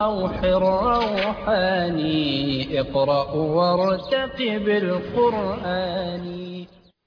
روح الروحاني اقرأ وارتقب القرآن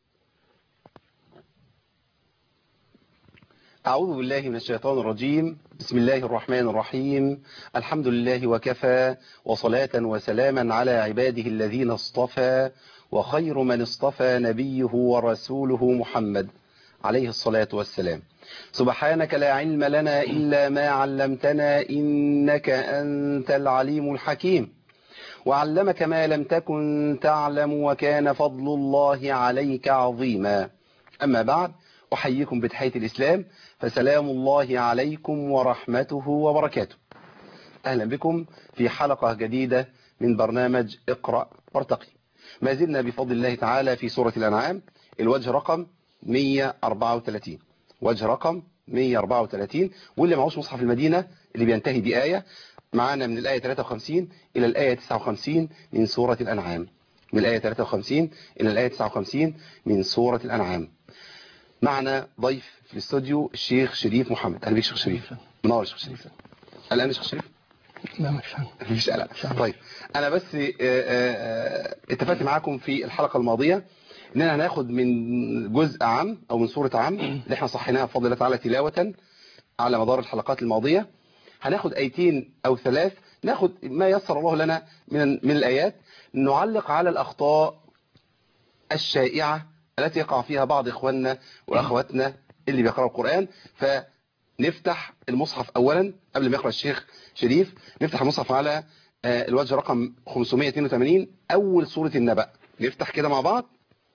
أعوذ بالله من الشيطان الرجيم بسم الله الرحمن الرحيم الحمد لله وكفى وصلاة وسلاما على عباده الذين اصطفى وخير من اصطفى نبيه ورسوله محمد عليه الصلاة والسلام سبحانك لا علم لنا إلا ما علمتنا إنك أنت العليم الحكيم وعلمك ما لم تكن تعلم وكان فضل الله عليك عظيما أما بعد أحييكم بتحية الإسلام فسلام الله عليكم ورحمته وبركاته أهلا بكم في حلقة جديدة من برنامج اقرأ وارتقي ما زلنا بفضل الله تعالى في سورة الأنعام الوجه رقم 134 وجه رقم 134 واللي معهوش مصحف المدينة اللي بينتهي بآية معانا من الآية 53 إلى الآية 59 من سورة الأنعام من الآية 53 إلى الآية 59 من سورة الأنعام معنا ضيف في الاستوديو الشيخ شريف محمد اهلا بيك شيخ شريف منور يا شيخ شريف الان يا شيخ شريف لا مش فاهم مفيش قلق طيب انا بس آه، آه، اتفقت معاكم في الحلقه الماضيه اننا هناخد من جزء عام او من سوره عام اللي احنا صحيناها بفضل الله تعالى تلاوه على مدار الحلقات الماضيه هناخد ايتين او ثلاث ناخد ما يسر الله لنا من من الايات نعلق على الاخطاء الشائعه التي يقع فيها بعض اخواننا واخواتنا اللي بيقرأوا القرآن فنفتح المصحف اولا قبل ما يقرأ الشيخ شريف نفتح المصحف على آه، الوجه رقم 582 اول سورة النبأ نفتح كده مع بعض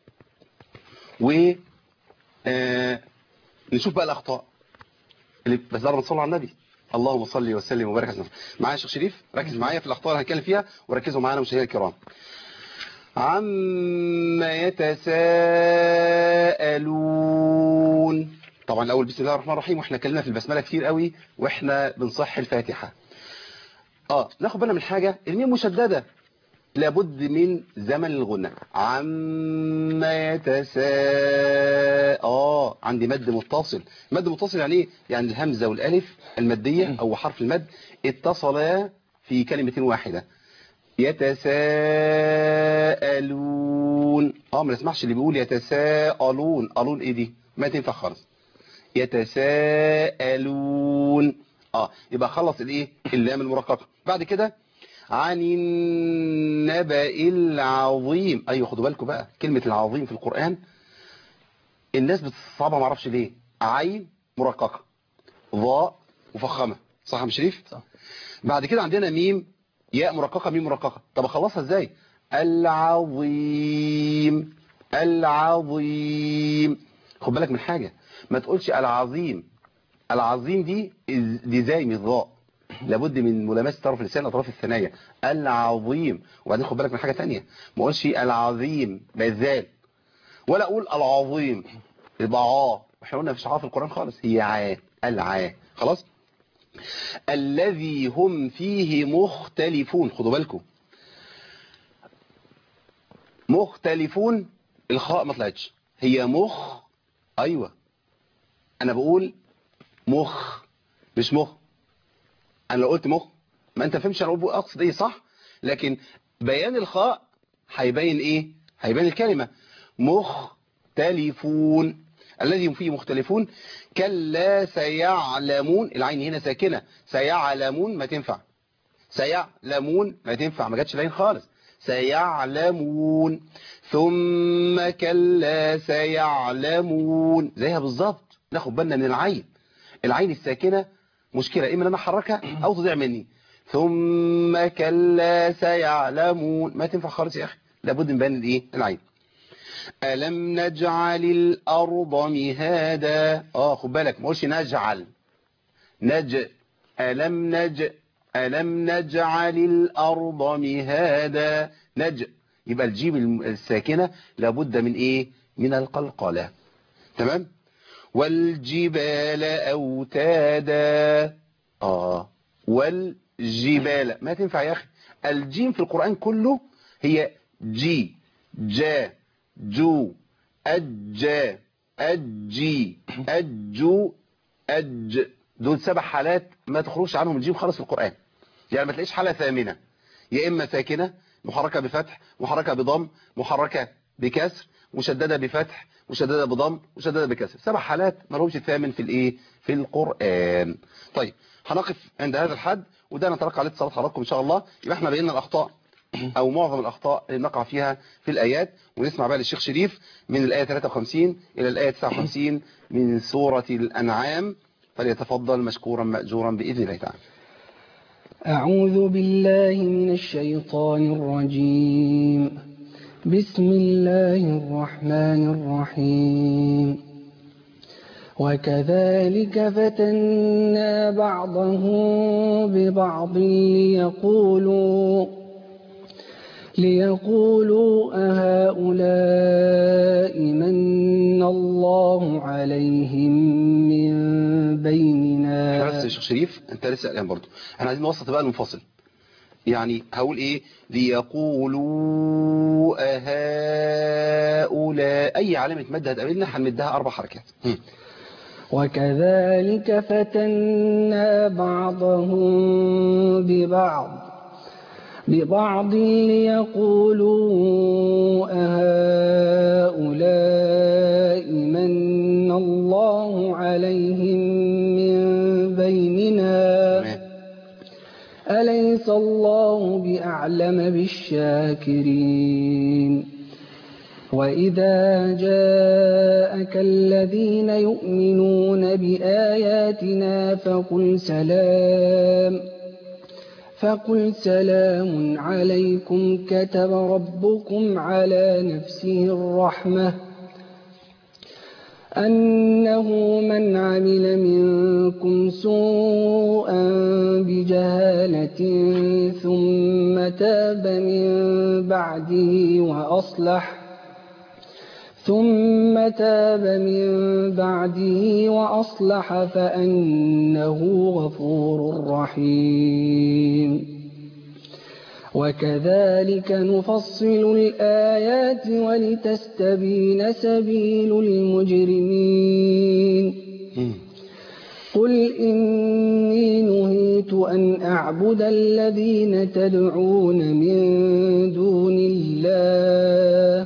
و آه، نشوف بقى الاخطاء اللي بس لما تصلوا على النبي اللهم صل وسلم وبارك على سيدنا محمد. معايا يا شيخ شريف ركز معايا في الاخطاء اللي هنتكلم فيها وركزوا معانا مشاهدينا الكرام عما يتساءلون طبعا الاول بسم الله الرحمن الرحيم واحنا اتكلمنا في البسمله كتير قوي واحنا بنصح الفاتحه اه ناخد بالنا من حاجه الميم مشدده لابد من زمن الغنى عما يتساء اه عندي مد متصل مد متصل يعني ايه يعني الهمزه والالف الماديه او حرف المد اتصلا في كلمه واحده يتساءلون اه ما نسمعش اللي بيقول يتساءلون الون ايه دي ما تنفع خالص يتساءلون اه يبقى خلص الايه اللام المرققه بعد كده عن النبأ العظيم ايوه خدوا بالكم بقى كلمه العظيم في القرآن الناس بتصعبها ما اعرفش ليه عين مرققه ضاء مفخمه صح يا أم شريف صح. بعد كده عندنا ميم ياء مرققه ميم مرققه طب اخلصها ازاي العظيم العظيم خد بالك من حاجه ما تقولش العظيم العظيم دي دي زي من الضاء لابد من ملامسه طرف اللسان اطراف الثنايا العظيم وبعدين خد بالك من حاجه ثانيه ما اقولش العظيم بالذال ولا اقول العظيم يبقى عا احنا قلنا مفيش عا في القران خالص هي عا العا خلاص الذي هم فيه مختلفون خدوا بالكم مختلفون الخاء ما طلعتش هي مخ ايوه انا بقول مخ مش مخ انا لو قلت مخ ما انت فهمش انا بقول اقصد ايه صح لكن بيان الخاء هيبين ايه هيبين الكلمه مختلفون الذي هم فيه مختلفون كلا سيعلمون العين هنا ساكنه سيعلمون ما تنفع سيعلمون ما تنفع ما جاتش العين خالص سيعلمون ثم كلا سيعلمون زيها بالظبط ناخد بالنا من العين العين الساكنة مشكلة إما أن أنا أحركها أو تضيع مني ثم كلا سيعلمون ما تنفع خالص يا أخي لابد من بيان الإيه العين ألم نجعل الأرض مهادا آه خد بالك ما قولش نجعل نج ألم نج ألم نجعل الأرض مهادا نج يبقى الجيم الساكنة لابد من إيه من القلقلة تمام والجبال أوتادا آه والجبال ما تنفع يا أخي الجيم في القرآن كله هي جي جا جو أجا أجي أجو أج دول سبع حالات ما تخرجش عنهم الجيم خالص في القرآن يعني ما تلاقيش حالة ثامنة يا إما ساكنة محركة بفتح محركة بضم محركة بكسر مشددة بفتح مشددة بضم مشددة بكسر سبع حالات ما لهمش الثامن في الايه في القرآن طيب هنقف عند هذا الحد وده نترك عليه اتصالات حضراتكم ان شاء الله يبقى احنا بينا الاخطاء او معظم الاخطاء اللي نقع فيها في الايات ونسمع بقى للشيخ شريف من الايه 53 الى الايه 59 من سورة الانعام فليتفضل مشكورا ماجورا باذن الله تعالى أعوذ بالله من الشيطان الرجيم بسم الله الرحمن الرحيم وكذلك فتنا بعضهم ببعض ليقولوا ليقولوا أهؤلاء من الله عليهم من بيننا بس يا شيخ شريف انت لسه قلقان برضه احنا عايزين نوسط بقى المنفصل يعني هقول ايه ليقولوا أهؤلاء اي علامة مد هتقابلنا هنمدها اربع حركات هم. وكذلك فتنا بعضهم ببعض ببعض ليقولوا أهؤلاء من الله عليهم من بيننا تمام. أليس الله بأعلم بالشاكرين وإذا جاءك الذين يؤمنون بآياتنا فقل سلام فقل سلام عليكم كتب ربكم على نفسه الرحمة أنه من عمل منكم سوءا بجهالة ثم تاب من بعده وأصلح ثم تاب من بعده وأصلح فأنه غفور رحيم وكذلك نفصل الآيات ولتستبين سبيل المجرمين هم. قل إني نهيت أن أعبد الذين تدعون من دون الله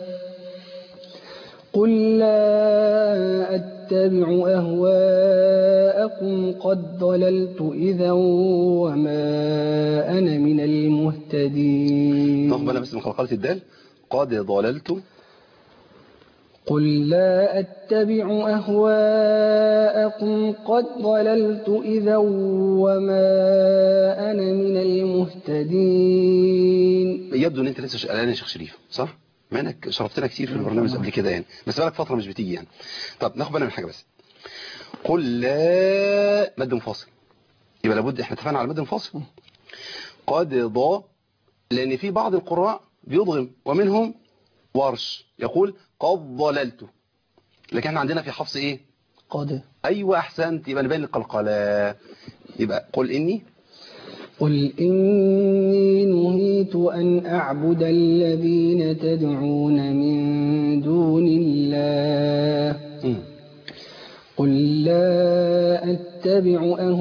قل لا أتبع أهواءكم قد ضللت إذا وما أنا من المهتدين ناخد بالنا بس من خلقات الدال قد ضللت قل لا أتبع أهواءكم قد ضللت إذا وما أنا من المهتدين يبدو ان انت لسه شغال يا شيخ شريف صح ما انك شرفتنا كتير في البرنامج قبل كده يعني بس بقالك فتره مش بتيجي يعني طب ناخد بالنا من حاجه بس قل لا مد منفصل يبقى لابد احنا اتفقنا على مد منفصل قد ضا لان في بعض القراء بيضغم ومنهم ورش يقول قد ضللت لكن احنا عندنا في حفص ايه قد ايوه احسنت يبقى نبين القلقله يبقى قل اني قل إني نهيت أن أعبد الذين تدعون من دون الله مم. قل لا أتبع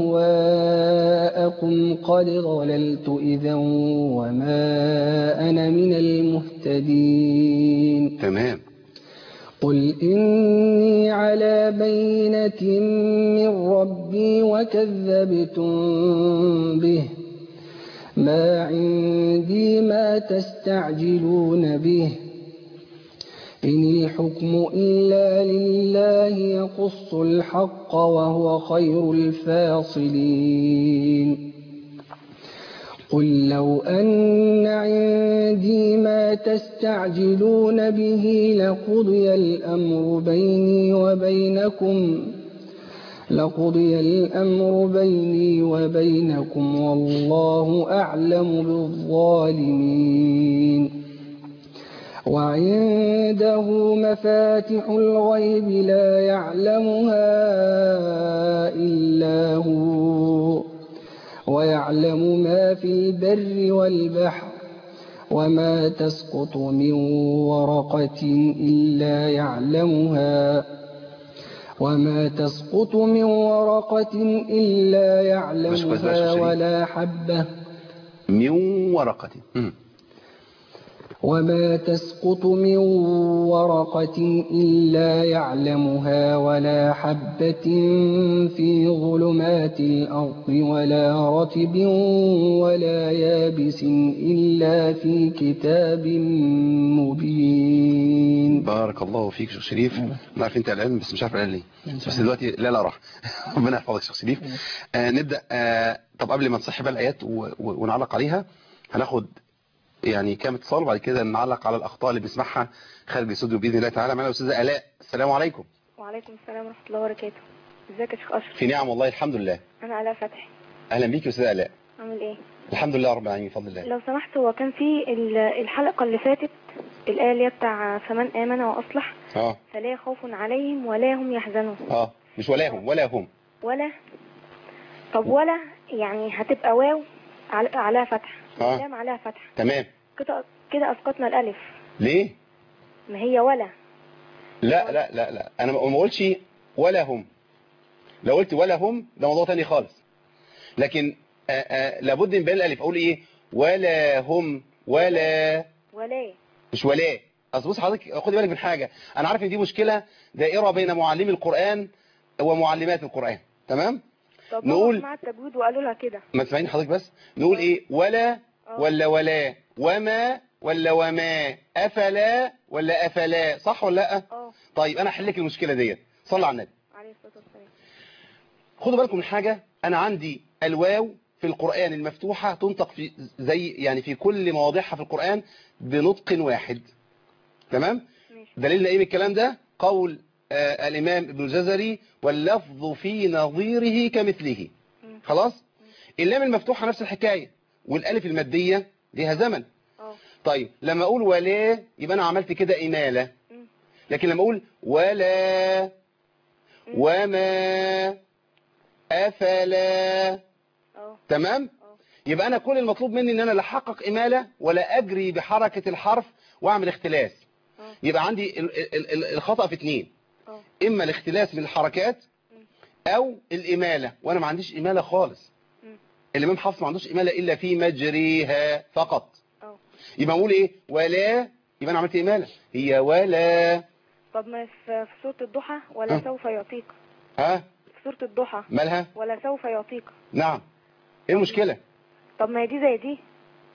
أهواءكم قد ضللت إذا وما أنا من المهتدين تمام قل إني على بينة من ربي وكذبتم به ما عندي ما تستعجلون به إن الحكم إلا لله يقص الحق وهو خير الفاصلين قل لو أن عندي ما تستعجلون به لقضي الأمر بيني وبينكم لقضي الأمر بيني وبينكم والله أعلم بالظالمين وعنده مفاتح الغيب لا يعلمها إلا هو ويعلم ما في البر والبحر وما تسقط من ورقة إلا يعلمها وما تسقط من ورقة إلا بس كويس بقى يا يعلمها شيخ شريف. ولا حبة من ورقة مم. وما تسقط من ورقة إلا يعلمها ولا حبة في ظلمات الأرض ولا رتب ولا يابس إلا في كتاب مبين بارك الله فيك شيخ شريف انا عارف انت قلقان بس مش عارف قلقان ليه بس دلوقتي لا لا راح ربنا يحفظك شيخ شريف آه نبدا آه طب قبل ما نصحي بقى الايات و- و- ونعلق عليها هناخد يعني كام اتصال وبعد كده نعلق على الاخطاء اللي بنسمعها خارج الاستوديو باذن الله تعالى معانا الاستاذه الاء السلام عليكم وعليكم السلام ورحمة الله وبركاته ازيك يا شيخ أشرف في نعم والله الحمد لله أنا علاء فتحي اهلا بيك يا استاذه الاء عامل ايه الحمد لله رب العالمين بفضل الله لو سمحت هو كان في ال- الحلقة اللي فاتت الآية اللي هي بتاع فمن آمن وأصلح اه فلا خوف عليهم ولا هم يحزنون اه مش ولا هم ولا هم ولا طب ولا يعني هتبقى واو على- عليها فتح آه. ولام عليها فتح تمام كده كده أسقطنا الألف ليه ما هي ولا لا لا لا لا انا ما ما قلتش ولا هم لو قلت ولا هم ده موضوع تاني خالص لكن آآ آآ لابد من بين الالف اقول ايه ولا هم ولا ولا مش ولا اصل بص حضرتك خدي بالك من حاجه انا عارف ان دي مشكله دائره بين معلمي القران ومعلمات القران تمام طب نقول- نقول مع التجويد وقالوا لها كده ما تسمعيني حضرتك بس نقول ايه ولا آه. ولا ولا وما ولا وما افلا ولا افلا صح ولا لا اه طيب انا احل لك المشكله ديت صلى على النبي عليه الصلاة والسلام خدوا بالكم من حاجة أنا عندي الواو في القرآن المفتوحة تنطق في زي يعني في كل مواضعها في القرآن بنطق واحد تمام ماشي دليلنا إيه من الكلام ده قول آه الإمام ابن الجزري واللفظ في نظيره كمثله مم. خلاص اللام المفتوحة نفس الحكاية والألف المادية ليها زمن اه طيب لما أقول ولا يبقى أنا عملت كده إمالة مم. لكن لما أقول ولا مم. وما أفلا اه تمام اه يبقى انا كل المطلوب مني ان انا لا احقق اماله ولا اجري بحركه الحرف واعمل اختلاس اه يبقى عندي ال- ال- ال- الخطا في اتنين اه اما الاختلاس من الحركات او الاماله وانا ما عنديش اماله خالص مم. الامام حفص ما عندوش اماله الا في مجريها فقط اه يبقى اقول ايه ولا يبقى انا عملت اماله هي ولا طب ما في في سورة الضحى ولا ها؟ سوف يعطيك ها في سورة الضحى مالها ولا سوف يعطيك نعم ايه المشكله طب ما هي دي زي دي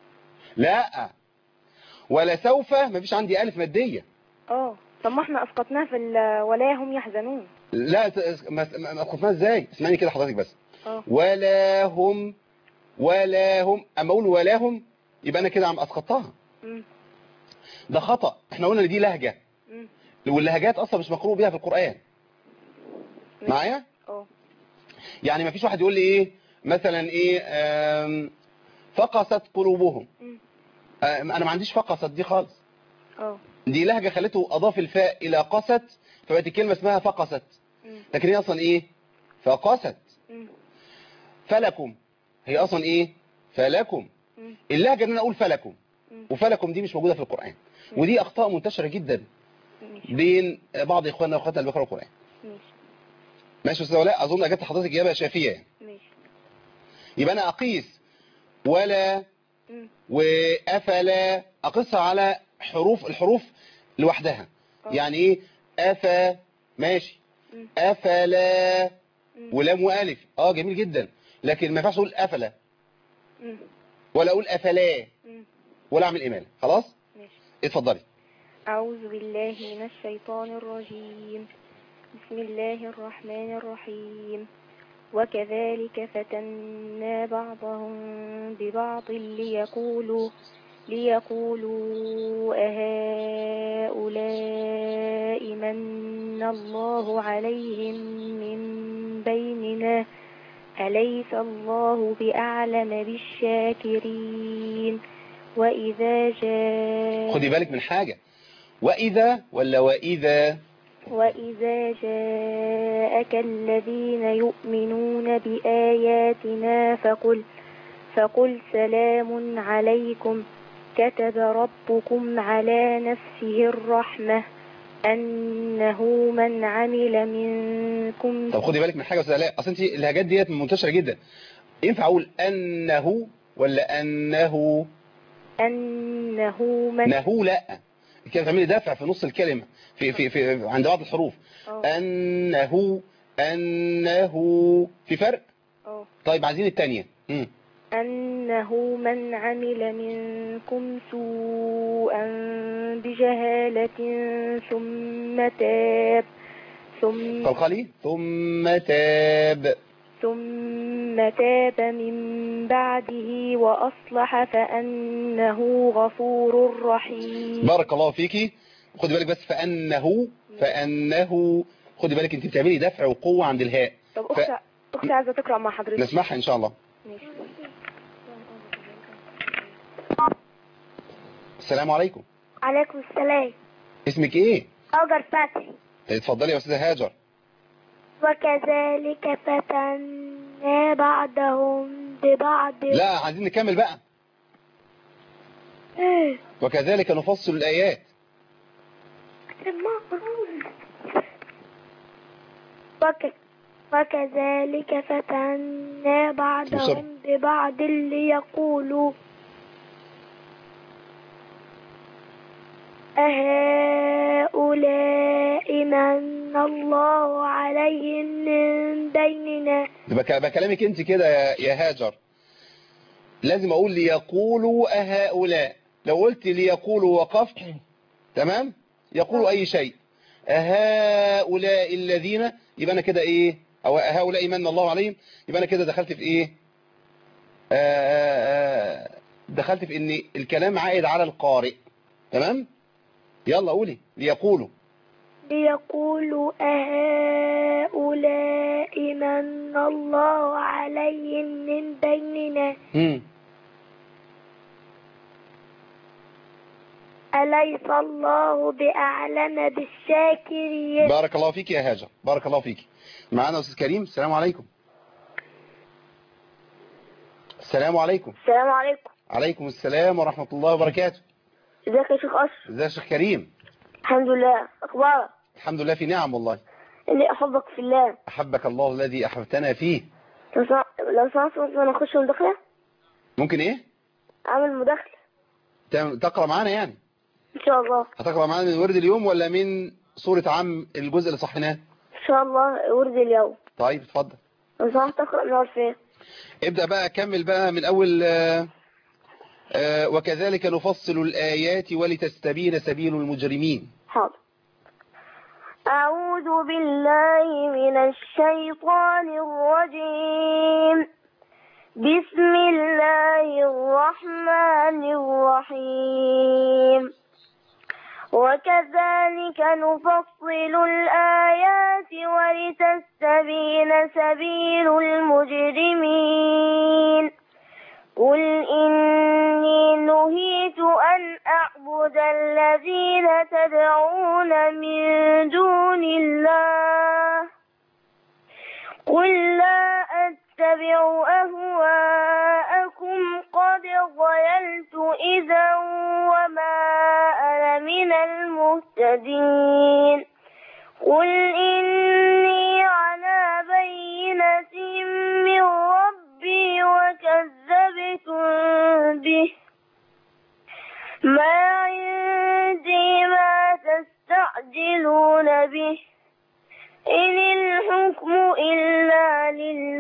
لا ولا سوف ما فيش عندي الف ماديه اه طب ما احنا اسقطناها في ال- ولا هم يحزنون لا ت- ما ما- ما خفناها ازاي اسمعني كده حضرتك بس اه ولا هم ولا هم اما اقول ولا هم يبقى انا كده عم اسقطها مم. ده خطأ احنا قلنا ان دي لهجة مم. واللهجات اصلا مش مقروء بيها في القرآن معايا اه يعني ما فيش واحد يقول لي ايه مثلا ايه آم، فقست قلوبهم مم. آم، انا ما عنديش فقست دي خالص اه دي لهجة خلته اضاف الفاء الى قست فبقت الكلمة اسمها فقست مم. لكن هي اصلا ايه فقست مم. فلكم هي اصلا ايه فلكم مم. اللهجة ان انا اقول فلكم مم. وفلكم دي مش موجودة في القرآن ودي اخطاء منتشرة جدا ماشي بين بعض اخواننا واخواتنا اللي بيقرأوا القرآن ماشي ماشي يا استاذ ولاء اظن اجابت حضرتك اجابة شافية يعني. ماشي يبقى انا اقيس ولا مم. وافلا اقيسها على حروف الحروف لوحدها اه. يعني ايه افا ماشي مم. افلا مم. ولام والف اه جميل جدا لكن ما ينفعش اقول افلا مم. ولا اقول افلا مم. ولا اعمل اماله خلاص ماشي اتفضلي أعوذ بالله من الشيطان الرجيم بسم الله الرحمن الرحيم وكذلك فتنا بعضهم ببعض ليقولوا ليقولوا أهؤلاء من الله عليهم من بيننا أليس الله بأعلم بالشاكرين وإذا جاء خدي بالك من حاجة واذا ولا واذا وإذا جاءك الذين يؤمنون بآياتنا فقل فقل سلام عليكم كتب ربكم على نفسه الرحمة أنه من عمل منكم طب خدي بالك من حاجة يا استاذ علاء اصل انت اللهجات ديت منتشرة جدا ينفع اقول انه ولا أنه أنه من نهو لا كده تعملي دفع في نص الكلمة في في في عند بعض الحروف اه أنه أنه في فرق اه طيب عايزين التانية مم. أنه من عمل منكم سوءا بجهالة ثم تاب ثم قلقلي ثم تاب ثم تاب من بعده وأصلح فأنه غفور رحيم بارك الله فيكي خدي بالك بس فأنه فأنه خدي بالك انت بتعملي دفع وقوة عند الهاء طب أختي أختي عايزة تقرأ مع حضرتك نسمعها إن شاء الله ماشي السلام عليكم عليكم السلام اسمك ايه أجر فتحي اتفضلي يا أستاذة هاجر وكذلك فتنا بعضهم ببعض لا عايزين نكمل بقى وكذلك نفصل الآيات وك... وكذلك فتنا بعضهم ببعض ليقولوا أهؤلاء من الله عليهم من بيننا ده بك- بكلامك انت كده يا يا هاجر لازم اقول ليقولوا أهؤلاء لو قلت ليقولوا وقفت تمام يقولوا اي شيء أهؤلاء الذين يبقى انا كده ايه او هؤلاء من الله عليهم يبقى انا كده دخلت في ايه آه، آه، دخلت في ان الكلام عائد على القارئ تمام يلا قولي ليقولوا ليقولوا أهؤلاء من الله عليهم من بيننا مم. أليس الله بأعلم بالشاكرين بارك الله فيك يا هاجر بارك الله فيك معانا استاذ كريم السلام عليكم السلام عليكم السلام عليكم عليكم السلام ورحمة الله وبركاته ازيك يا شيخ أشرف ازي يا شيخ كريم الحمد لله أخبارك الحمد لله في نعم والله إني أحبك في الله أحبك الله الذي أحببتنا فيه لو سمحت لو سمحت ممكن أخش مداخلة ممكن ايه أعمل مداخلة تعم- تقرأ معانا يعني إن شاء الله هتقرأ معانا من ورد اليوم ولا من سورة عم الجزء اللي صحناه إن شاء الله ورد اليوم طيب اتفضل لو سمحت أقرأ من أول فين ابدأ بقى كمل بقى من أول آه، آه، وكذلك نفصل الآيات ولتستبين سبيل المجرمين حاضر أعوذ بالله من الشيطان الرجيم بسم الله الرحمن الرحيم وكذلك نفصل الآيات ولتستبين سبيل المجرمين قل إني نهيت أن أعبد الذين تدعون من دون الله قل لا أتبع أهواءكم قد ضللت إذا وما أنا من المهتدين قل إني على بينة من ربي وكذبتم به ما عندي ما تستعجلون به إن الحكم إلا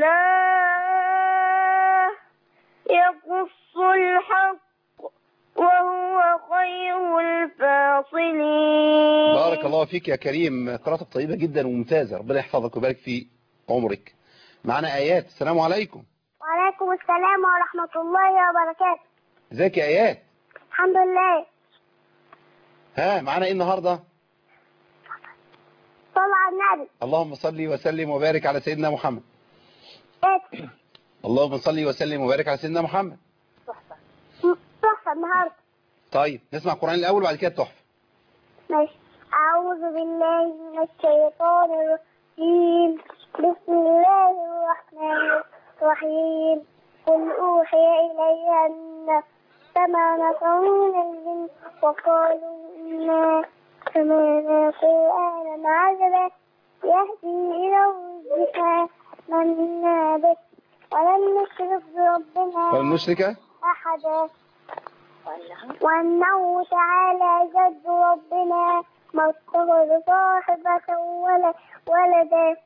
لله يقص الحق وهو خير الفاصلين بارك الله فيك يا كريم قراءتك طيبة جدا وممتازة ربنا يحفظك ويبارك في عمرك معنا آيات السلام عليكم وعليكم السلام ورحمة الله وبركاته ازيك يا آيات الحمد لله ها معنا ايه النهاردة صلى على النبي اللهم صل وسلم وبارك على سيدنا محمد إيه؟ اللهم صل وسلم وبارك على سيدنا محمد تحفة النهاردة طيب نسمع القرآن الأول وبعد كده التحفة ماشي أعوذ بالله من الشيطان الرجيم بسم الله الرحمن الرحيم قل أوحي إلي أن سمع نفر من الجن وقالوا إنا سمعنا قرآنا عجبا يهدي إلى الرشد فآمنا به ولن نشرك بربنا ولن نشرك أحدا وأنه تعالى جد ربنا ما اتخذ صاحبة ولا ولدا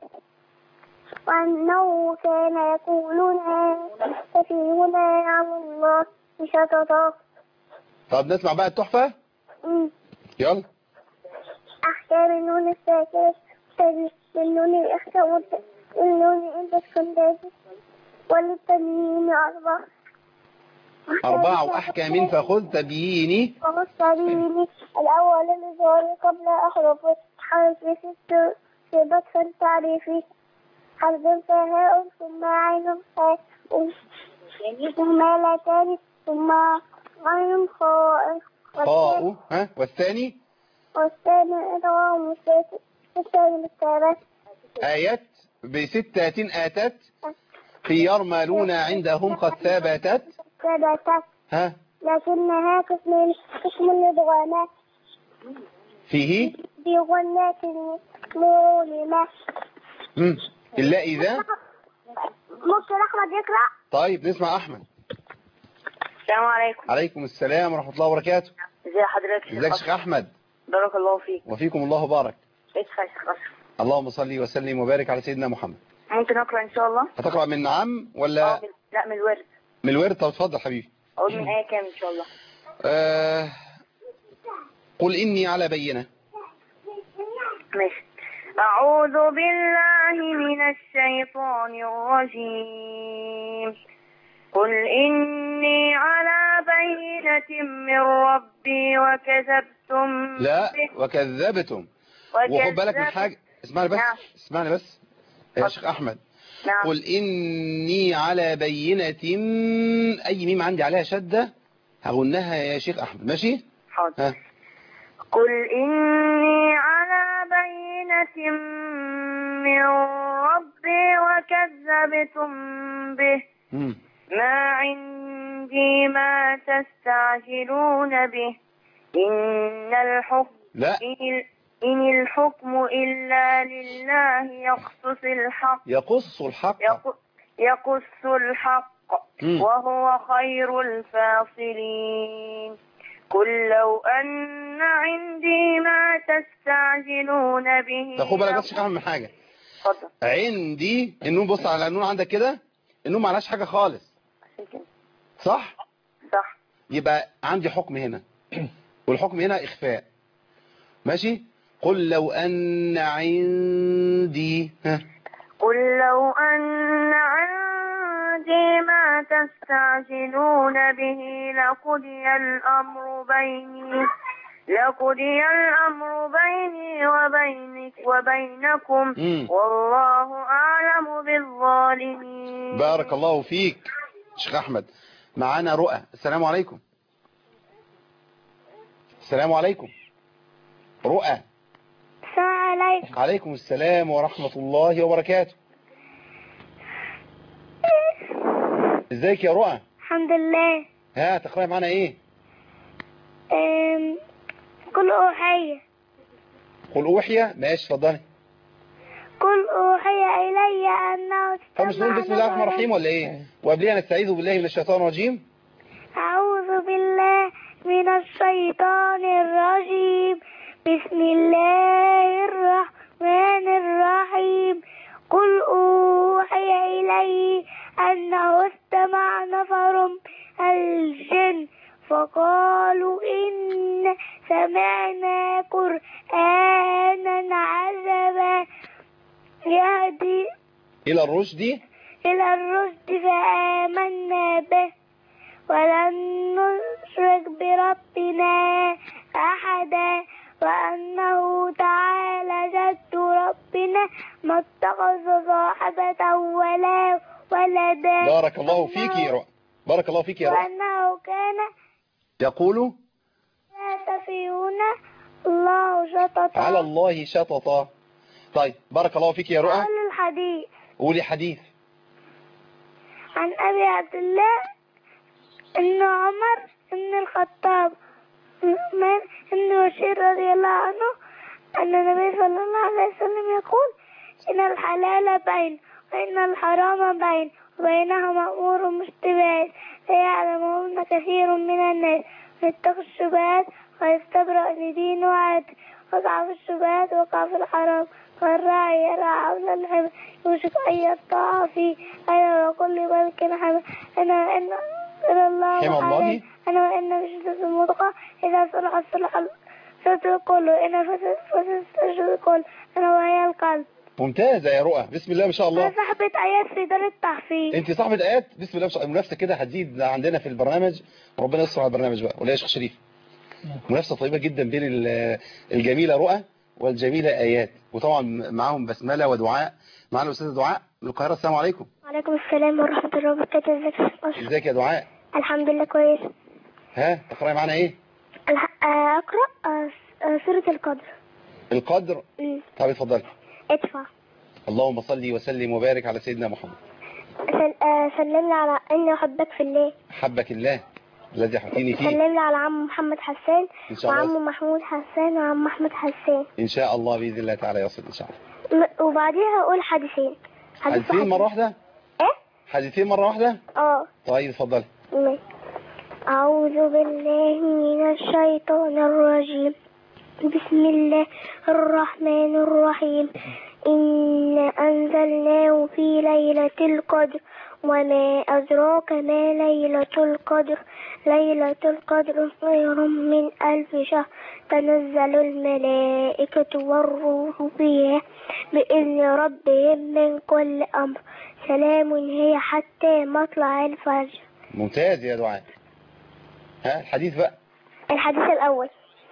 وأنه كان يقولون سفيهنا على الله شططا طب نسمع بقى التحفة أمم. يلا أحكام النون الساكنة تجي بالنون الإخفاء والنون عند السندات وللتنوين أربع أربع أحكام فخذ تبييني وهو السبيل الأول الإظهار قبل أحرف حرف ست صيغة التعريف حرف فهاء ثم عين خاء ثم لتان ثم عين خاء خاء ها والثاني والثاني إدغام الساكن الثاني بالثالث آيات بستة آتت في يرملون عندهم قد ثبتت ثبتت ها لكنها قسم قسم الإدغامات فيه بغنات مؤلمة مم. إلا إذا ممكن أحمد يقرأ؟ طيب نسمع أحمد السلام عليكم عليكم السلام ورحمة الله وبركاته ازي حضرتك يا ازيك شيخ شيخ أحمد بارك الله فيك وفيكم الله بارك ايش يا شيخ أشرف اللهم صل وسلم وبارك على سيدنا محمد ممكن اقرا ان شاء الله هتقرأ من نعم آه، ولا من- لا من الورد من الورد طب اتفضل حبيبي اقول من ايه كام ان شاء الله آه قل إني على بينة ماشي أعوذ بالله من الشيطان الرجيم قل إني على بينة من ربي وكذبتم لا به وكذبتم وخد بالك من وكذبت- حاجة اسمعني بس نعم. اسمعني بس يا شيخ أحمد نعم قل إني على بينة أي ميم عندي عليها شدة هغنها يا شيخ أحمد ماشي حاضر ها قل إني على بينة من ربي وكذبتم به مم. ما عندي ما تستعجلون به إن الحكم لا إن إن الحكم إلا لله يقصص الحق يقص الحق يق- يقص الحق مم. وهو خير الفاصلين قل لو أن عندي ما تستعجلون به طب خد بالك بس يا شيخ أحمد من حاجة اتفضل عندي النون بص على النون عندك كده النون معلهاش حاجة خالص صح صح يبقى عندي حكم هنا والحكم هنا إخفاء ماشي قل لو أن عندي ها قل لو أن عندي ما تستعجلون به لقضي الأمر بيني لقضي الأمر بيني وبينك وبينكم مم. والله أعلم بالظالمين بارك الله فيك شيخ أحمد معانا رؤى السلام عليكم السلام عليكم رؤى السلام عليكم عليكم السلام ورحمة الله وبركاته ازيك يا رؤى الحمد لله ها تقرأي معانا ايه أم، قل أوحي قل أوحي ماشي اتفضلي قل أوحي إلي أنه طب مش نقول بسم الله الرحمن الرحيم ولا ايه وقبلها نستعيذ بالله من الشيطان الرجيم أعوذ بالله من الشيطان الرجيم بسم الله الرحمن الرحيم قل أوحي إلي أنه استمع نفر من الجن فقالوا إن سمعنا قرآنا عجبا يهدي إلى الرشد إلى الرشد فآمنا به ولن نشرك بربنا أحدا وأنه تعالى جد ربنا ما اتخذ صاحبة ولا ولدا بارك الله فيك يا رؤى بارك الله فيك يا رؤى وأنه كان يقول لا تفيون الله شططا على الله شططا طيب بارك الله فيك يا رؤى قال الحديث قولي حديث عن أبي عبد الله إن عمر إن الخطاب من إن بشير رضي الله عنه أن النبي صلى الله عليه وسلم يقول إن الحلال بين وإن الحرام بين وبينهما أمور مشتبهات فيعلمهن كثير من الناس ويتقي الشبهات ويستبرأ لدين وعد وقع في الشبهات وقع في الحرام والراعي يرعى حول الحمى يوشك أن يرتع فيه أنا وكل ملك حمى أنا وإن إلى الله حمى الله؟ وحالي. أنا وإن بشدة المضغة إذا صلح صلح الجسد كله إن فسد فسد الجسد كله أنا وهي القلب ممتازة يا رؤى بسم الله ما شاء أنا الله صاحبة آيات في دار التحفيظ انت صاحبة ايات بسم الله ما شاء الله المنافسة كده هتزيد عندنا في البرنامج وربنا يستر على البرنامج بقى ولا يا شيخ شريف منافسة طيبة جدا بين ال- الجميلة رؤى والجميلة ايات وطبعا معاهم بسملة ودعاء معانا الاستاذة دعاء من القاهرة السلام عليكم وعليكم السلام ورحمة الله وبركاته ازيك يا أستاذ أشرف؟ ازيك يا دعاء الحمد لله كويس ها تقرأي معانا ايه الح- آه، أقرأ آه، س- آه، سورة القدر القدر مم. طب اتفضلي ادفع اللهم صل وسلم وبارك على سيدنا محمد سل... آه، سلمنا على إني أحبك في الله حبك الله الذي حطيني فيه سلمنا على عم محمد حسان ان شاء الله وعم محمود حسان وعم أحمد حسان ان شاء الله باذن الله تعالى يصل ان شاء الله م- وبعديها أقول حديثين حديث حديثين واحد. مرة واحدة إيه؟ حديثين مرة واحدة اه طيب اتفضلي ماشي. أعوذ بالله من الشيطان الرجيم بسم الله الرحمن الرحيم إنا أنزلناه في ليلة القدر وما أدراك ما ليلة القدر ليلة القدر خير من ألف شهر تنزل الملائكة والروح فيها بإذن ربهم من كل أمر سلام هي حتى مطلع الفجر ممتاز يا دعاء ها الحديث بقى الحديث الأول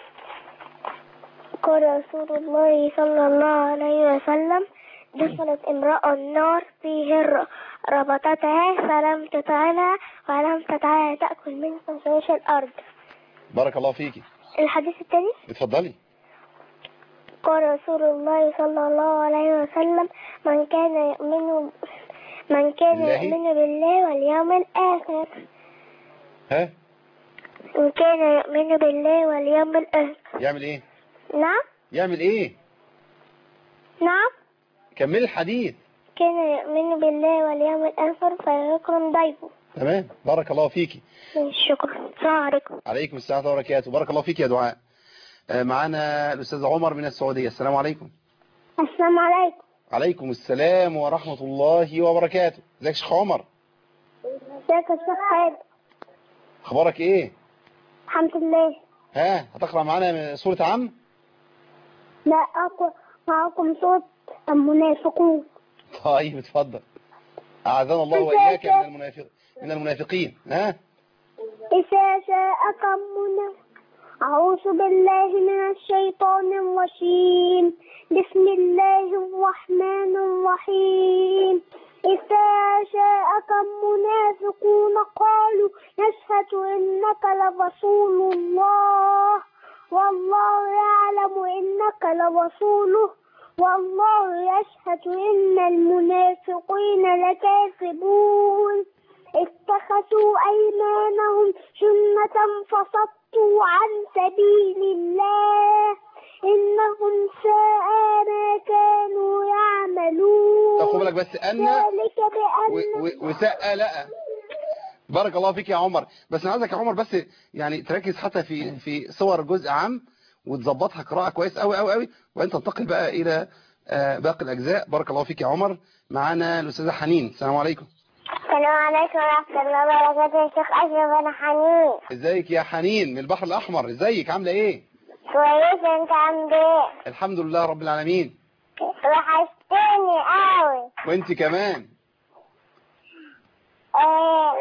قال رسول الله صلى الله عليه وسلم دخلت امرأة النار في هرة ربطتها فلم تطعمها ولم تدعها تأكل من خشاش الأرض بارك الله فيكي الحديث الثاني اتفضلي قال رسول الله صلى الله عليه وسلم من كان يؤمن من كان بالله؟ يؤمن بالله واليوم الآخر ها من كان يؤمن بالله واليوم الآخر يعمل ايه نعم يعمل ايه نعم كمل الحديث كان يؤمن بالله واليوم الآخر فيكرم ضيفه تمام بارك الله فيكي شكرا السلام عليكم عليكم السلام ورحمة الله وبركاته بارك الله فيك يا دعاء آه، معانا الأستاذ عمر من السعودية السلام عليكم السلام عليكم عليكم السلام ورحمة الله وبركاته ازيك يا شيخ عمر ازيك يا شيخ خالد اخبارك ايه الحمد لله ها هتقرأ معانا من سورة عم لا أقوى معكم صوت المنافقون طيب اتفضل أعاذنا الله وإياك من المنافق من المنافقين ها إذا جاءك المنافق أعوذ بالله من الشيطان الرجيم بسم الله الرحمن الرحيم إذا جاءك المنافقون قالوا نشهد إنك لرسول الله والله يعلم إنك لرسوله والله يشهد إن المنافقين لكاذبون اتخذوا أيمانهم جنة فصدوا عن سبيل الله إنهم ساء ما كانوا يعملون تاخد بالك بس أن ذلك و- بأن و- وسقى لا بارك الله فيك يا عمر بس انا عايزك يا عمر بس يعني تركز حتى في في صور جزء عام وتظبطها قراءة كويس قوي قوي قوي وانت تنتقل بقى الى آه، باقي الاجزاء بارك الله فيك يا عمر معانا الاستاذه حنين السلام عليكم السلام عليكم ورحمة الله وبركاته يا شيخ أشرف أنا حنين ازيك يا حنين من البحر الاحمر ازيك عامله ايه كويس أنت عامل إيه؟ الحمد لله رب العالمين وحشتني أوي وانت كمان إيه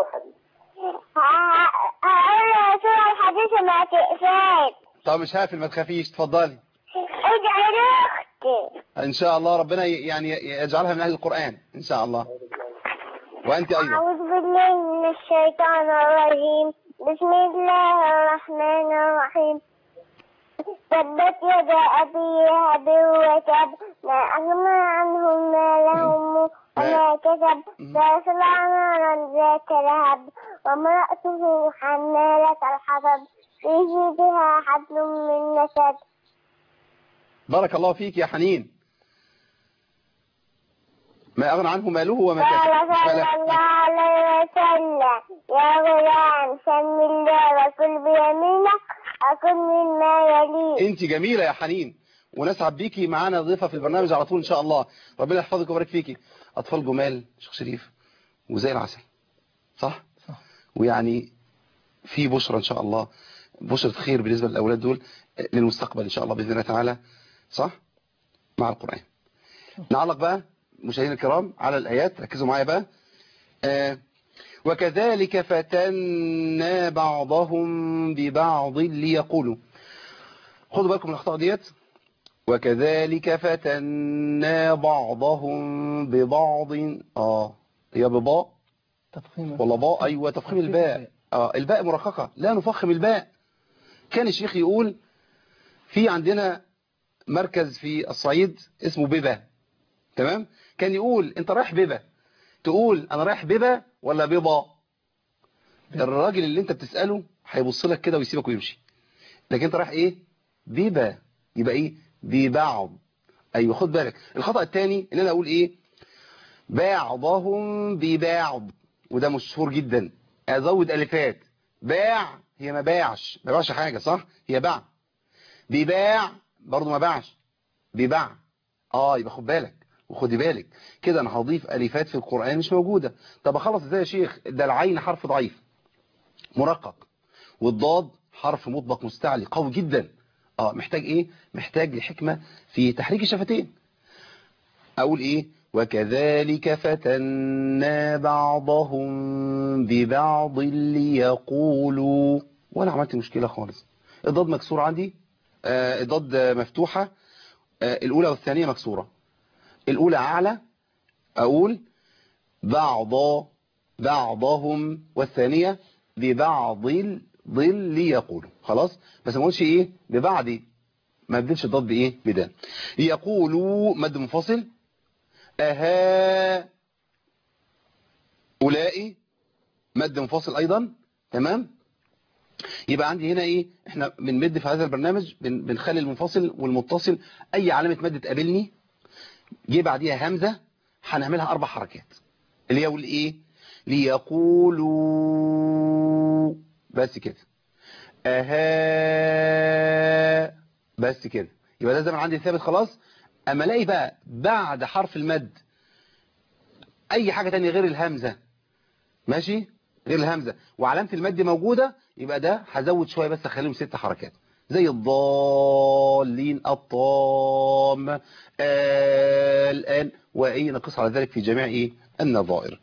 هقول له سورة الحديث ما تقفاش طب مش هقفل ما تخافيش اتفضلي ادعي لأختي ان شاء الله ربنا ي- يعني يجعلها من اهل القران ان شاء الله وانت ايضا أعوذ بالله من الشيطان الرجيم بسم الله الرحمن الرحيم تبت يدا أبي لهب وتب ما أغنى عنهم مالهم وما كسب سيصلى نارا ذات لهب وامرأته حمالة الحطب في جيدها حبل من مسد بارك الله فيك يا حنين ما أغنى عنه ماله وما قال كسب صلى فلا- الله عليه وسلم يا غلام سم الله وكل بيمينك أكل مما يليك انت جميلة يا حنين ونسعد بيكي معانا ضيفة في البرنامج على طول ان شاء الله ربنا يحفظك ويبارك فيكي اطفال جمال شيخ شريف وزي العسل صح صح. ويعني في بشرة ان شاء الله بشرة خير بالنسبة للاولاد دول للمستقبل ان شاء الله باذن الله تعالى صح مع القرآن نعلق بقى مشاهدينا الكرام على الايات ركزوا معايا بقى آه وكذلك فتنا بعضهم ببعض ليقولوا خدوا بالكم من الاخطاء ديت وكذلك فتنا بعضهم ببعض اه هي بباء تفخيم ولا باء ايوه تفخيم الباء اه الباء مرققه لا نفخم الباء كان الشيخ يقول في عندنا مركز في الصعيد اسمه بيبا تمام كان يقول انت رايح بيبا تقول انا رايح بيبا ولا بيضا الراجل اللي انت بتساله هيبص لك كده ويسيبك ويمشي لكن انت رايح ايه بيبا يبقى ايه ببعض ايوه خد بالك الخطأ الثاني ان انا اقول ايه بعضهم ببعض وده مشهور جدا ازود الفات باع هي ما باعش ما باعش حاجة صح هي باع بيباع برضه ما باعش بيباع اه يبقى خد بالك وخدي بالك كده انا هضيف الفات في القرآن مش موجودة طب اخلص ازاي يا شيخ ده العين حرف ضعيف مرقق والضاد حرف مطبق مستعلي قوي جدا اه محتاج ايه محتاج لحكمة في تحريك الشفتين اقول ايه وكذلك فتنا بعضهم ببعض ليقولوا وانا عملت مشكلة خالص الضاد مكسور عندي آه الضاد مفتوحة آه الاولى والثانية مكسورة الاولى اعلى اقول بعض بعضهم والثانية ببعض ظل ليقولوا خلاص بس ما اقولش ايه ببعض ما ابدلش الضاد بايه بده يقولوا مد منفصل اها اولئك مد منفصل ايضا تمام يبقى عندي هنا ايه احنا بنمد في هذا البرنامج بن بنخلي المنفصل والمتصل اي علامة مد تقابلني جه بعديها همزة هنعملها اربع حركات اللي هي اقول ايه ليقولوا بس كده اها بس كده يبقى ده زمن عندي ثابت خلاص اما الاقي بقى بعد حرف المد اي حاجة تانية غير الهمزة ماشي غير الهمزة وعلامة المد موجودة يبقى ده هزود شوية بس اخليهم ست حركات زي الضالين الطام آه الآن وإيه نقص على ذلك في جميع إيه النظائر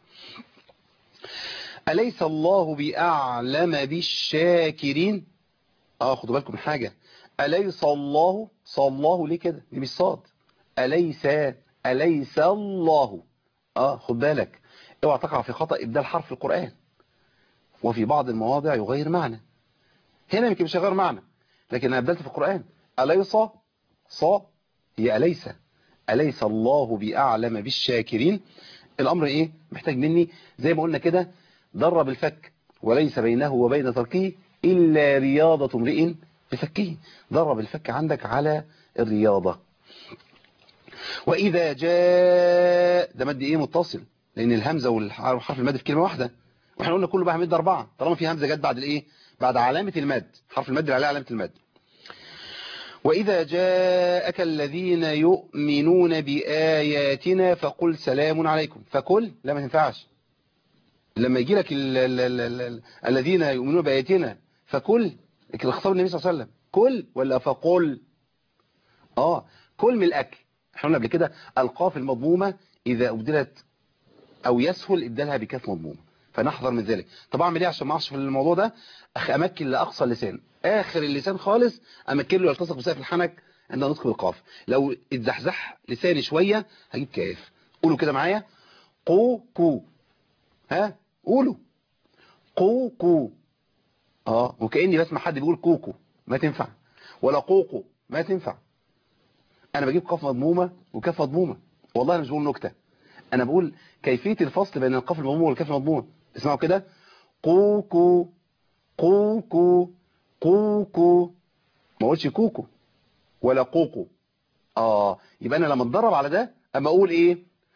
أليس الله بأعلم بالشاكرين اه خدوا بالكم من حاجة أليس الله صلى الله ليه كده دي مش صاد أليس أليس الله اه خد بالك اوعى تقع في خطأ إبدال حرف القرآن وفي بعض المواضع يغير معنى هنا يمكن مش هيغير معنى لكن انا أبدلت في القرآن أليس صا هي أليس أليس الله بأعلم بالشاكرين الأمر إيه محتاج مني زي ما قلنا كده درب الفك وليس بينه وبين تركه إلا رياضة امرئ بفكه درب الفك عندك على الرياضة وإذا جاء ده مد إيه متصل لأن الهمزة والحرف المد في كلمة واحدة واحنا قلنا كله بقى مد أربعة طالما في همزة جت بعد الإيه بعد علامة المد حرف المد اللي عليه علامة المد وإذا جاءك الذين يؤمنون بآياتنا فقل سلام عليكم فقل لا ما تنفعش لما يجي لك ال ال ال ال ال الذين يؤمنون بآياتنا فكل لكن اختصار النبي صلى الله عليه وسلم كل ولا فقل اه كل من الأكل احنا قلنا قبل كده القاف المضمومة إذا أبدلت أو يسهل إبدالها بكاف مضمومة فنحذر من ذلك طب اعمل ايه عشان ما اعرفش في الموضوع ده أخ امكن لاقصى اللسان اخر اللسان خالص امكن له يلتصق بسقف الحنك عند نطق بالقاف لو اتزحزح لساني شويه هجيب كاف قولوا كده معايا قو كو ها قولوا قو كو اه وكاني بسمع حد بيقول كوكو ما تنفع ولا قوقو ما تنفع انا بجيب قاف مضمومه وكاف مضمومه والله انا مش بقول نكته انا بقول كيفيه الفصل بين القاف المضمومه والكاف المضمومه اسمعوا كده قوكو قوكو قوكو ما اقولش كوكو ولا قوكو اه يبقى انا لما اتدرب على ده اما اقول ايه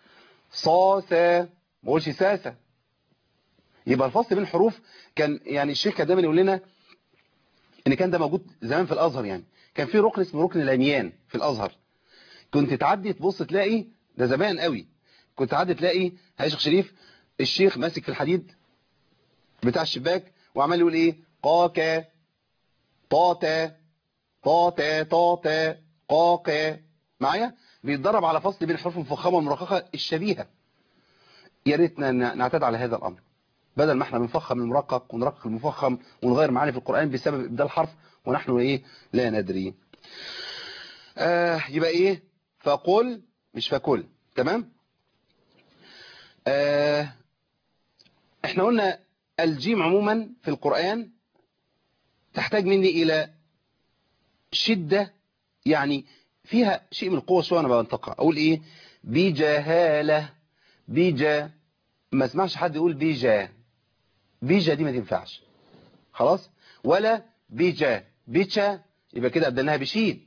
صاسا ما اقولش ساسا يبقى الفصل بين الحروف كان يعني الشيخ كان دايما يقول لنا ان كان ده موجود زمان في الازهر يعني كان في ركن اسمه ركن العميان في الازهر كنت تعدي تبص تلاقي ده زمان قوي كنت تعدي تلاقي يا شيخ شريف الشيخ ماسك في الحديد بتاع الشباك وعمال يقول ايه قاكا طاتا طاتا طاتا قاكا معايا بيتدرب على فصل بين الحروف المفخمه والمرققه الشبيهه يا ريتنا ن- نعتاد على هذا الامر بدل ما احنا بنفخم المرقق ونرقق المفخم ونغير معاني في القرآن بسبب ابدال حرف ونحن ايه لا ندري آه يبقى ايه فقل مش فكل تمام آه احنا قلنا الجيم عموما في القرآن تحتاج مني الى شدة يعني فيها شيء من القوة شوية انا بنطقها اقول ايه بجهالة بجا ما اسمعش حد يقول بيجا بيجا دي ما تنفعش خلاص ولا بيجا بيتشا يبقى كده ابدلناها بشين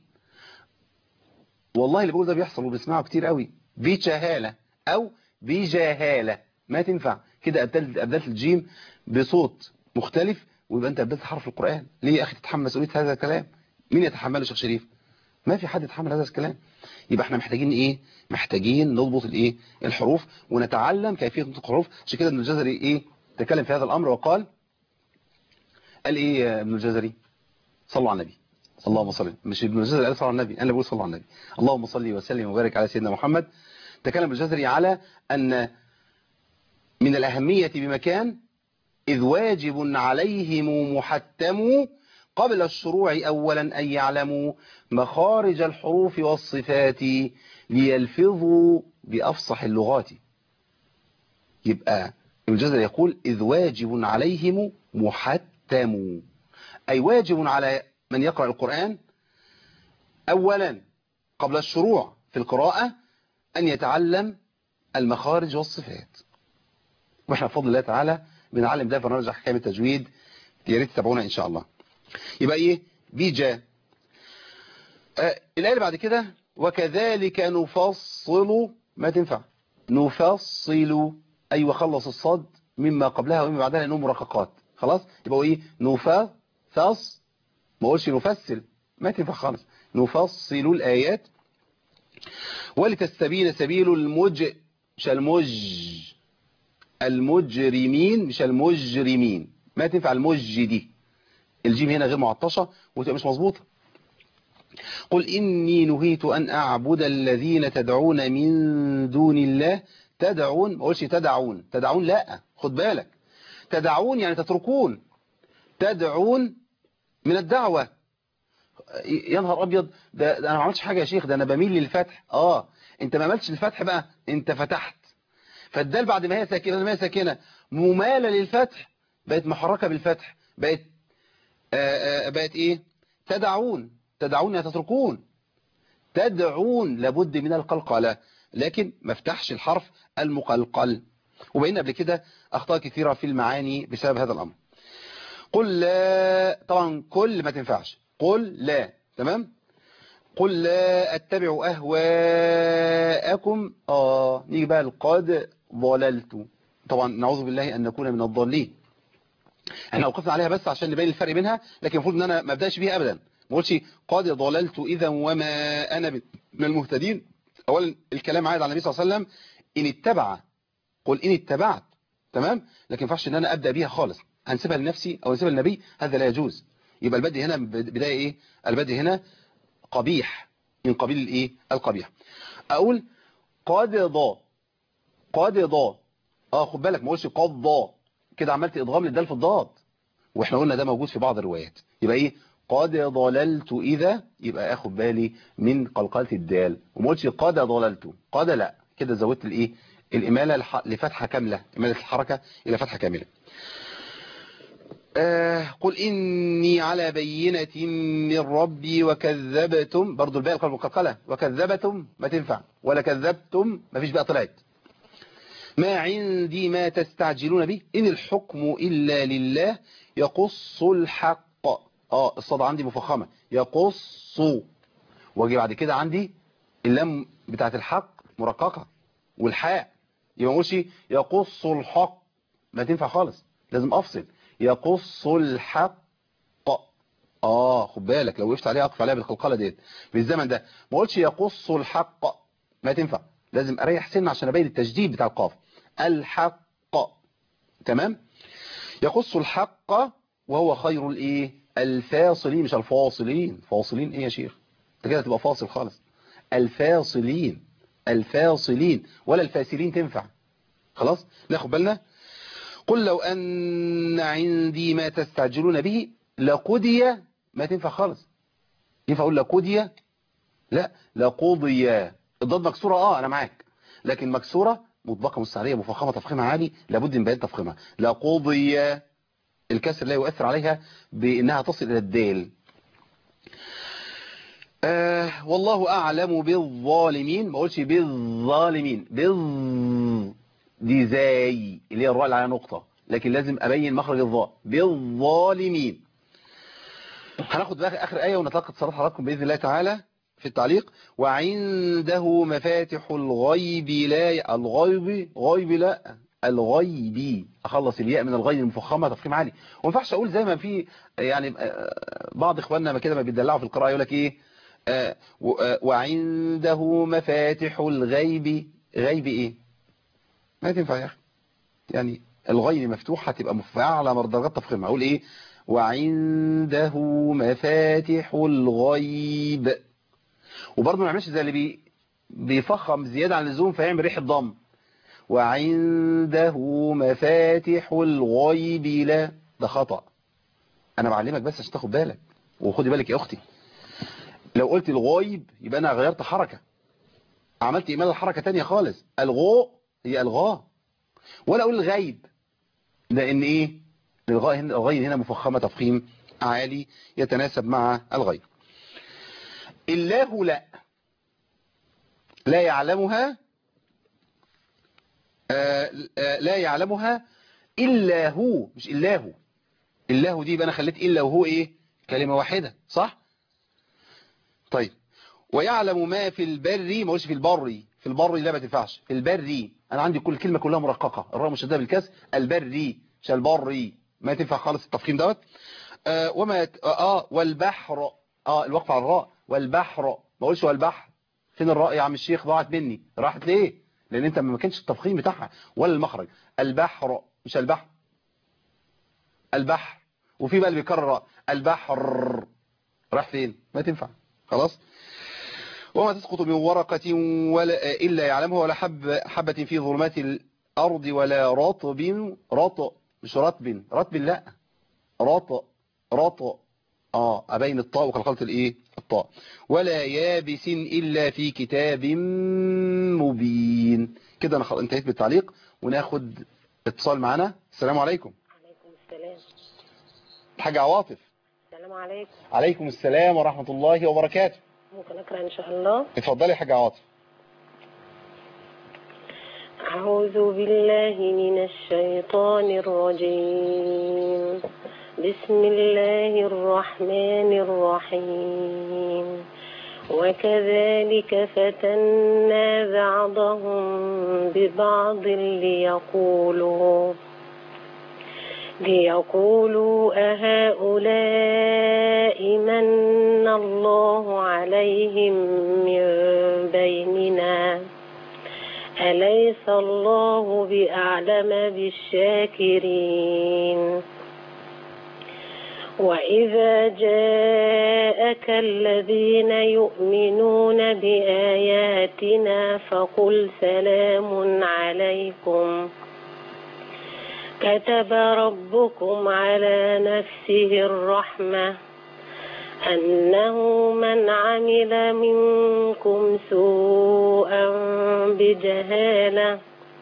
والله اللي بقول ده بيحصل وبنسمعه كتير قوي بيتشهالة او بيجاهالة ما تنفع كده ابدلت ابدلت الجيم بصوت مختلف ويبقى انت ابدلت حرف القرآن ليه يا اخي تتحمل مسؤولية هذا الكلام مين يتحمله شيخ شريف ما في حد يتحمل هذا الكلام يبقى احنا محتاجين ايه محتاجين نضبط الايه الحروف ونتعلم كيفية نطق الحروف عشان كده ابن الجزري ايه تكلم في هذا الامر وقال قال ايه يا ابن الجزري صلوا على النبي اللهم صل مش ابن الجزري قال صلوا على النبي انا بقول صلوا على النبي اللهم صل وسلم وبارك على سيدنا محمد تكلم ابن الجزري على ان من الاهمية بمكان إذ واجب عليهم محتم قبل الشروع أولا أن يعلموا مخارج الحروف والصفات ليلفظوا بأفصح اللغات يبقى ابن الجزري يقول إذ واجب عليهم محتم أي واجب على من يقرأ القرآن أولا قبل الشروع في القراءة أن يتعلم المخارج والصفات واحنا بفضل الله تعالى بنعلم ده برنامج احكام التجويد يا ريت تتابعونا ان شاء الله يبقى ايه بيجا آه الايه اللي بعد كده وكذلك نفصل ما تنفع نفصل ايوه خلص الصاد مما قبلها ومما بعدها لانهم مرققات خلاص يبقى ايه نفا فص ما اقولش نفصل ما تنفع خالص نفصل الايات ولتستبين سبيل المج مش المج المجرمين مش المجرمين ما تنفع المج دي الجيم هنا غير معطشة وتبقى مش مظبوطة قل إني نهيت أن أعبد الذين تدعون من دون الله تدعون ما قولش تدعون تدعون لا خد بالك تدعون يعني تتركون تدعون من الدعوة يا نهار أبيض ده, ده أنا ما عملتش حاجة يا شيخ ده أنا بميل للفتح آه أنت ما عملتش الفتح بقى أنت فتحت فالدال بعد ما هي ساكنة ما هي ساكنة ممالة للفتح بقت محركة بالفتح بقت آآ آآ بقت ايه تدعون تدعون تتركون تدعون لابد من القلقلة لكن ما افتحش الحرف المقلقل وبقينا قبل كده اخطاء كثيرة في المعاني بسبب هذا الامر قل لا طبعا كل ما تنفعش قل لا تمام قل لا اتبع اهواءكم اه نيجي بقى القد ضللت طبعا نعوذ بالله ان نكون من الضالين احنا وقفنا عليها بس عشان نبين الفرق بينها لكن المفروض ان انا ما ابداش بيها ابدا ما اقولش قد ضللت اذا وما انا من المهتدين اولا الكلام عاد على النبي صلى الله عليه وسلم ان اتبع قل ان اتبعت تمام لكن ما ينفعش ان انا ابدا بيها خالص هنسيبها لنفسي او نسيبها للنبي هذا لا يجوز يبقى البدء هنا بدايه ايه البدء هنا قبيح من قبيل الايه القبيح اقول قد ضا قد ضا اه خد بالك ما اقولش قد ضا كده عملت ادغام للدال في الضاد واحنا قلنا ده موجود في بعض الروايات يبقى ايه قد ضللت اذا يبقى اخد بالي من قلقله الدال وما قلتش قد ضللت قد لا كده زودت الايه الاماله لفتحه كامله اماله الحركه الى فتحه كامله آه قل إني على بينة من ربي وكذبتم برضو الباقي القلب مقلقلة وكذبتم ما تنفع ولا كذبتم ما فيش بقى طلعت ما عندي ما تستعجلون به إن الحكم إلا لله يقص الحق آه الصاد عندي مفخمة يقص واجي بعد كده عندي اللام بتاعت الحق مرققة والحاء يبقى ما اقولش يقص الحق ما تنفع خالص لازم افصل يقص الحق اه خد بالك لو وقفت عليها اقف عليها بالقلقله ديت بالزمن ده ما اقولش يقص الحق ما تنفع لازم اريح سن عشان ابين التجديد بتاع القاف الحق تمام يقص الحق وهو خير الايه الفاصلين مش الفاصلين فاصلين ايه يا شيخ انت كده تبقى فاصل خالص الفاصلين الفاصلين ولا الفاسلين تنفع خلاص ناخد بالنا قل لو أن عندي ما تستعجلون به لقضي ما تنفع خالص ينفع أقول لقضي لا لقضي الضاد مكسورة اه أنا معاك لكن مكسورة مطبقة مستعرية مفخمة تفخيمها عالي لابد من بيان تفخيمها لقضي الكسر لا يؤثر عليها بأنها تصل إلى الدال آه والله أعلم بالظالمين ما أقولش بالظالمين بالظ دي زي اللي هي الراء اللي عليها نقطة لكن لازم أبين مخرج الظاء بالظالمين هناخد بقى آخر آية ونتلقى اتصالات حضراتكم بإذن الله تعالى في التعليق وعنده مفاتح الغيب لا الغيب غيب لا الغيب اخلص الياء من الغيب المفخمه تفخيم عالي وما ينفعش اقول زي ما في يعني بعض اخواننا ما كده ما بيدلعوا في القراءه يقول لك ايه آه وعنده مفاتح الغيب غيب ايه ما تنفع يا اخي يعني الغيب مفتوحه تبقى مفعله درجات تفخيمها اقول ايه وعنده مفاتح الغيب وبرضه ما نعملش زي اللي بي بيفخم زياده عن اللزوم فيعمل ريح الضم وعنده مفاتح الغيب لا ده خطأ انا بعلمك بس عشان تاخد بالك وخدي بالك يا اختي لو قلت الغيب يبقى انا غيرت حركة عملت ايمال الحركة تانية خالص الغو هي الغاء ولا اقول الغيب لان ايه الغاء هنا الغيب هنا مفخمة تفخيم عالي يتناسب مع الغيب الله لا لا يعلمها آه آه لا يعلمها إلا هو مش إلا هو إلا هو دي يبقى أنا خليت إلا وهو إيه كلمة واحدة صح طيب ويعلم ما في البر ما قلتش في البر في البر لا ما تنفعش في البر أنا عندي كل كلمة كلها مرققة الراء مشددة بالكسر البر مش البر ما تنفع خالص التفخيم دوت آه وما آه والبحر آه الوقف على الراء والبحر ما قلتش والبحر فين الراء يا عم الشيخ ضاعت مني راحت ليه لان انت ما كانش التفخيم بتاعها ولا المخرج البحر مش البحر البحر وفي بقى اللي بيكرر البحر راح فين ما تنفع خلاص وما تسقط من ورقة ولا إلا يعلمها ولا حب حبة في ظلمات الأرض ولا رطب رطب مش رطب رطب لا رطب رطب اه أبين الطاء وقلقلت الايه الطاء ولا يابس إلا في كتاب مبين كده أنا انتهيت بالتعليق وناخد اتصال معنا السلام عليكم عليكم السلام حاجة عواطف السلام عليكم عليكم السلام ورحمة الله وبركاته ممكن أقرأ إن شاء الله اتفضلي يا حاجة عواطف أعوذ بالله من الشيطان الرجيم بسم الله الرحمن الرحيم وكذلك فتنا بعضهم ببعض ليقولوا ليقولوا أهؤلاء من الله عليهم من بيننا أليس الله بأعلم بالشاكرين وإذا جاءك الذين يؤمنون بآياتنا فقل سلام عليكم كتب ربكم على نفسه الرحمة أنه من عمل منكم سوءا بجهالة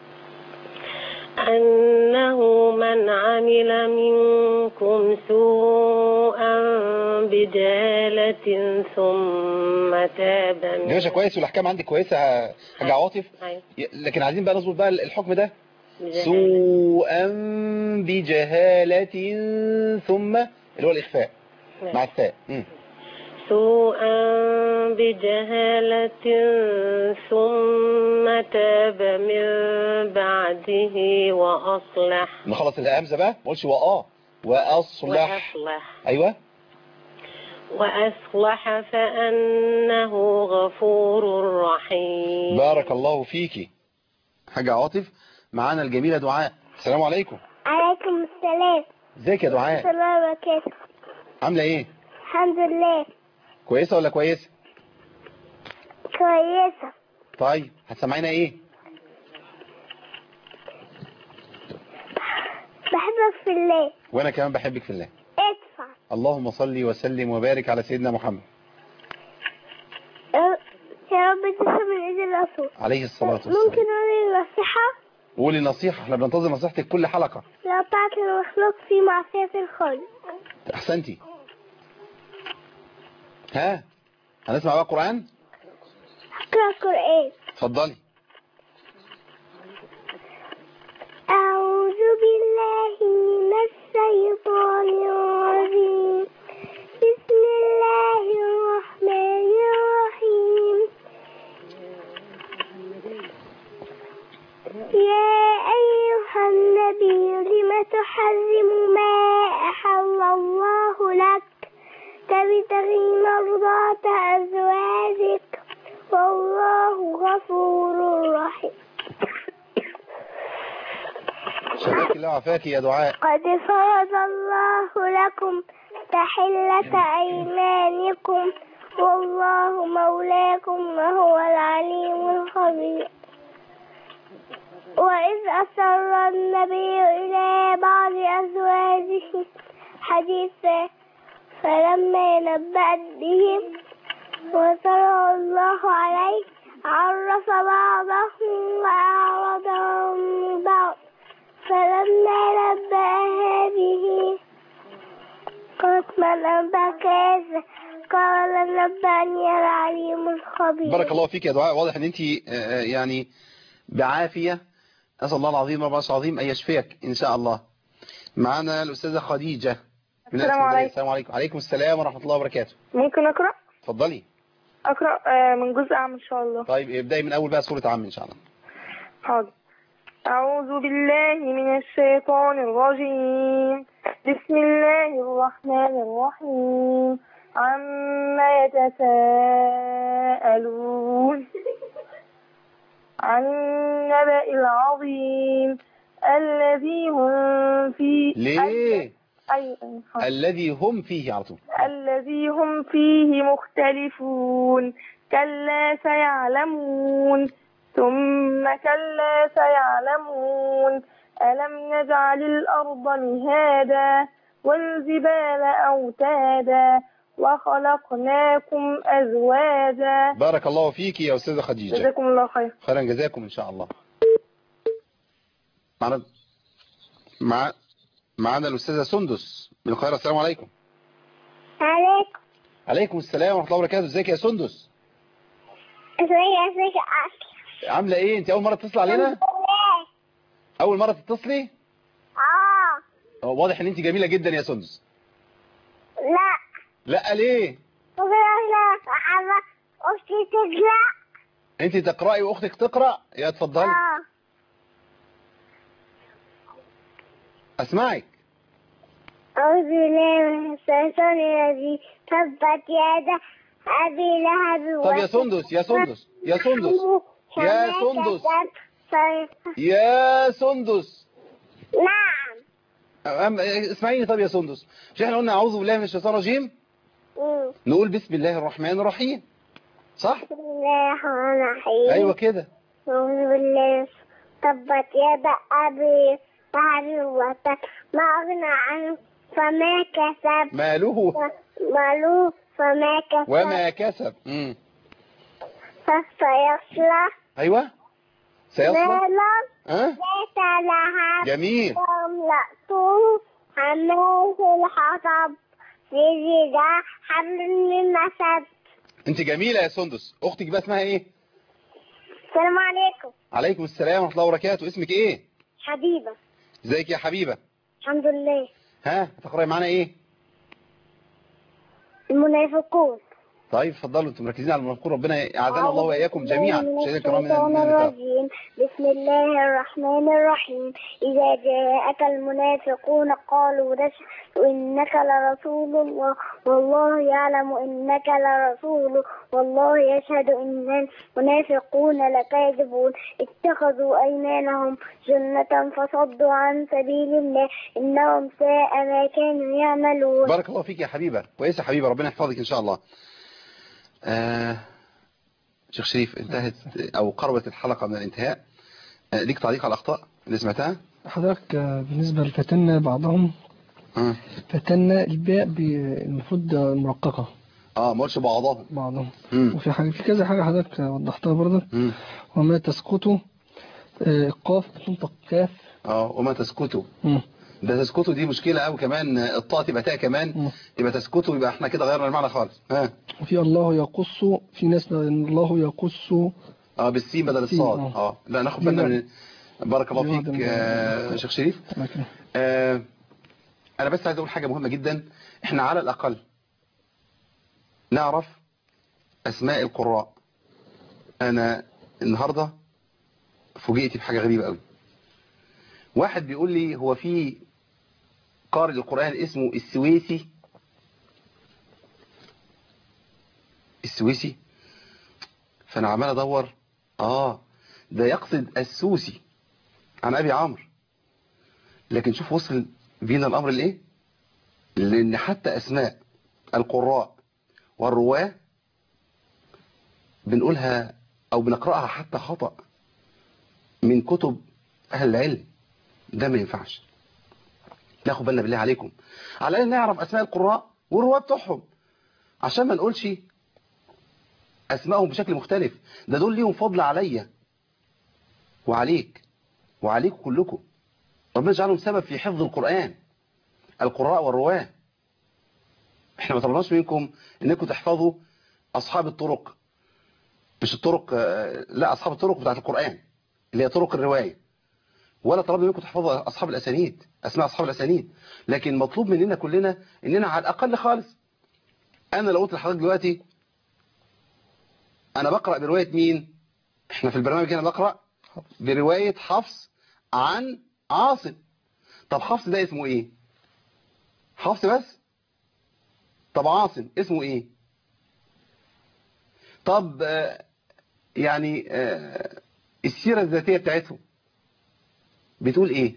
أنه من عمل منكم سوءا بجهالة ثم تاب يا من باشا كويس والاحكام عندك كويسة يا حاجة عواطف أيوة. لكن عايزين بقى نظبط بقى الحكم ده بجهالة. سوءا بجهالة ثم اللي هو الإخفاء مع التاء مم. سوءا بجهالة ثم تاب من بعده وأصلح نخلص الهمزة بقى ما قولش وآه وأصلح وأصلح أيوة وأصلح فأنه غفور رحيم بارك الله فيكي حاجة عاطف معانا الجميلة دعاء السلام عليكم عليكم السلام ازيك يا ورحمة دعاء الله وبركاته عاملة ايه الحمد لله كويسة ولا كويسة كويسة طيب هتسمعينا ايه بحبك في الله وانا كمان بحبك في الله ادفع اللهم صل وسلم وبارك على سيدنا محمد يا رب تسلم من ايد الرسول عليه الصلاة ممكن والسلام اقول نصيحة قولي نصيحة احنا بننتظر نصيحتك كل حلقة لا طاعة المخلوق في معصية الخالق احسنتي ها هنسمع بقى قرآن اقرأ القرآن اتفضلي أعوذ بالله من الشيطان الرجيم بسم الله الرحمن الرحيم يا أيها النبي لم تحرم ما أحل الله لك تبتغي مرضات أزواجك والله غفور رحيم شفاك الله وعافاك يا دعاء قد فرض الله لكم تحلة أيمانكم والله مولاكم وهو العليم الخبير وإذ أسر النبي إلى بعض أزواجه حديثا فلما نبأت به وسره الله عليه عرف بعضهم وأعرض عن بعض فلما نبأها به قالت من أنبأك هذا قال نبأني العليم الخبير بارك الله فيك يا دعاء واضح ان انت يعني بعافية اسال الله العظيم رب العرش العظيم ان يشفيك ان شاء الله معانا الاستاذة خديجة من السلام اسكندرية. عليكم. السلام عليكم عليكم السلام ورحمة الله وبركاته ممكن أقرأ؟ اتفضلي أقرأ آه، من جزء عام إن شاء الله طيب ابدأي من اول بقى سورة عام ان شاء الله حاضر أعوذ بالله من الشيطان الرجيم بسم الله الرحمن الرحيم عما يتساءلون عن النبأ العظيم الذي هم فيه ليه أي حاضر. الذي هم فيه على طول الذي هم فيه مختلفون كلا سيعلمون ثم كلا سيعلمون ألم نجعل الأرض مهادا والجبال أوتادا وخلقناكم أزواجا بارك الله فيك يا استاذة خديجة جزاكم الله خير خيرا جزاكم ان شاء الله معنا مع معنا الاستاذة سندس من القاهرة السلام عليكم عليكم عليكم السلام ورحمة الله وبركاته ازيك يا سندس ازيك ازيك أصل عاملة ايه انت اول مرة تتصل علينا اول مرة تتصلي اه هو واضح ان انت جميلة جدا يا سندس لا لا ليه ممكن أقرأ حاجة أختي تقرأ انت تقرأي واختك تقرأ يا اتفضلي اه اسمعك أعوذ بالله من الشيطان الرجيم تبت يدا أبي لهب طب يا سندس يا سندس يا سندس يا سندس. يا سندس نعم أم- اسمعيني طب يا سندس مش احنا قلنا اعوذ بالله من الشيطان الرجيم مم. نقول بسم الله الرحمن الرحيم صح بسم الله الرحمن الرحيم ايوه كده أعوذ بالله تبت يدا أبي لهب وتب ما أغنى عنه فما كسب ماله ماله فما كسب وما كسب امم فسيصلى ايوه سيصلى نارا ها ذات لهب جميل وامرأته حمالة الحطب في جدار حبل من مسد انت جميلة يا سندس اختك بقى اسمها ايه السلام عليكم عليكم السلام ورحمة الله وبركاته اسمك ايه حبيبة ازيك يا حبيبة الحمد لله ها هتقرأي معانا ايه المنافقون طيب اتفضلوا انتم مركزين على المذكور ربنا يعاذنا الله واياكم جميعا من مشاهدينا الكرام من الشيطان من النفاق. الرجيم بسم الله الرحمن الرحيم إذا جاءك المنافقون قالوا نشهد إنك لرسول الله والله يعلم إنك لرسول والله يشهد إن المنافقون لكاذبون اتخذوا أيمانهم جنة فصدوا عن سبيل الله إنهم ساء ما كانوا يعملون بارك الله فيك يا حبيبة كويسة يا حبيبة ربنا يحفظك إن شاء الله آه شيخ شريف انتهت أو قربت الحلقة من الانتهاء آه ليك تعليق على الأخطاء اللي سمعتها حضرتك آه، بالنسبة لفتنا بعضهم آه. فتنا الباء ب- المفروض مرققة اه ما قلتش بعضهم بعضهم مم. وفي حاجة في كذا حاجة حضرتك وضحتها برضك مم. وما تسقط آه، قاف بتنطق كاف اه وما تسكتوا مم. ده تسكتوا دي مشكلة قوي كمان آه، الطاء تبقى تاء كمان مم. يبقى تسكتوا يبقى احنا كده غيرنا المعنى خالص ها وفي الله يقص في ناس الله يقص اه بالسين بدل سين، الصاد آه. اه لا ناخد دي بالنا واحدة. من بارك الله دي واحدة فيك من- آه شيخ شريف لكن آه انا بس عايز اقول حاجة مهمة جدا احنا على الاقل نعرف اسماء القراء انا النهاردة فوجئت بحاجة غريبة قوي واحد بيقول لي هو في قارئ القرآن اسمه السويسي السويسي فانا عمال ادور اه ده يقصد السوسي عن ابي عمرو لكن شوف وصل بينا الامر لايه لان حتى اسماء القراء والرواه بنقولها او بنقراها حتى خطأ من كتب اهل العلم ده ما ينفعش ناخد بالنا بالله عليكم على الاقل نعرف اسماء القراء والرواه بتوعهم عشان ما نقولش اسمائهم بشكل مختلف ده دول ليهم فضل عليا وعليك وعليكم كلكم ربنا يجعلهم سبب في حفظ القرآن القراء والرواه احنا ما طلبناش منكم انكم تحفظوا اصحاب الطرق مش الطرق آه، لا اصحاب الطرق بتاعت القرآن اللي هي طرق الرواية ولا طلبنا منكم تحفظوا اصحاب الاسانيد اسماء اصحاب الاسانيد لكن مطلوب مننا كلنا اننا على الاقل خالص انا لو قلت لحضرتك دلوقتي انا بقرأ برواية مين احنا في البرنامج هنا بقرأ برواية حفص عن عاصم طب حفص ده اسمه ايه حفص بس طب عاصم اسمه ايه طب آه، يعني آه، السيرة الذاتية بتاعتهم بتقول ايه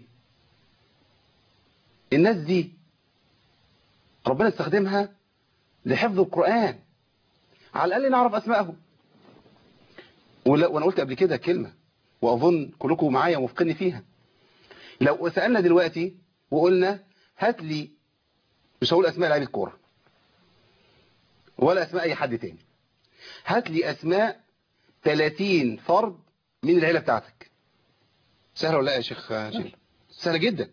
الناس دي ربنا استخدمها لحفظ القرآن على الأقل نعرف أسمائهم ولا- وأنا قلت قبل كده كلمة وأظن كلكم معايا موافقيني فيها لو سألنا دلوقتي وقلنا هات لي مش هقول أسماء لعيبة كورة ولا أسماء أي حد تاني هات لي أسماء 30 فرد من العيلة بتاعتك سهلة ولا لا يا شيخ شيخ سهلة جدا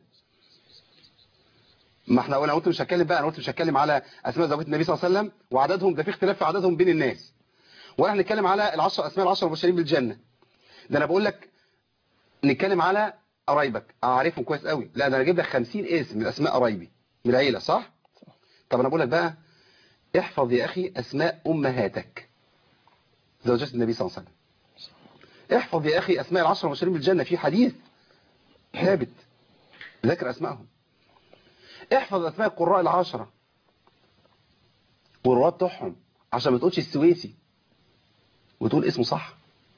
ما احنا انا قلت مش هتكلم بقى انا قلت مش هتكلم على اسماء زوجات النبي صلى الله عليه وسلم وعددهم ده في اختلاف في عددهم بين الناس ولا هنتكلم على العشر اسماء العشر المبشرين بالجنه ده انا بقول لك نتكلم على قرايبك اعرفهم كويس قوي لا ده انا اجيب لك 50 اسم من اسماء قرايبي من العيله صح طب انا بقول لك بقى احفظ يا اخي اسماء امهاتك زوجات النبي صلى الله عليه وسلم احفظ يا اخي اسماء العشر المبشرين بالجنه في حديث ثابت ذكر اسمائهم احفظ اسماء القراء العشرة والرواه بتوعهم عشان ما تقولش السويسي وتقول اسمه صح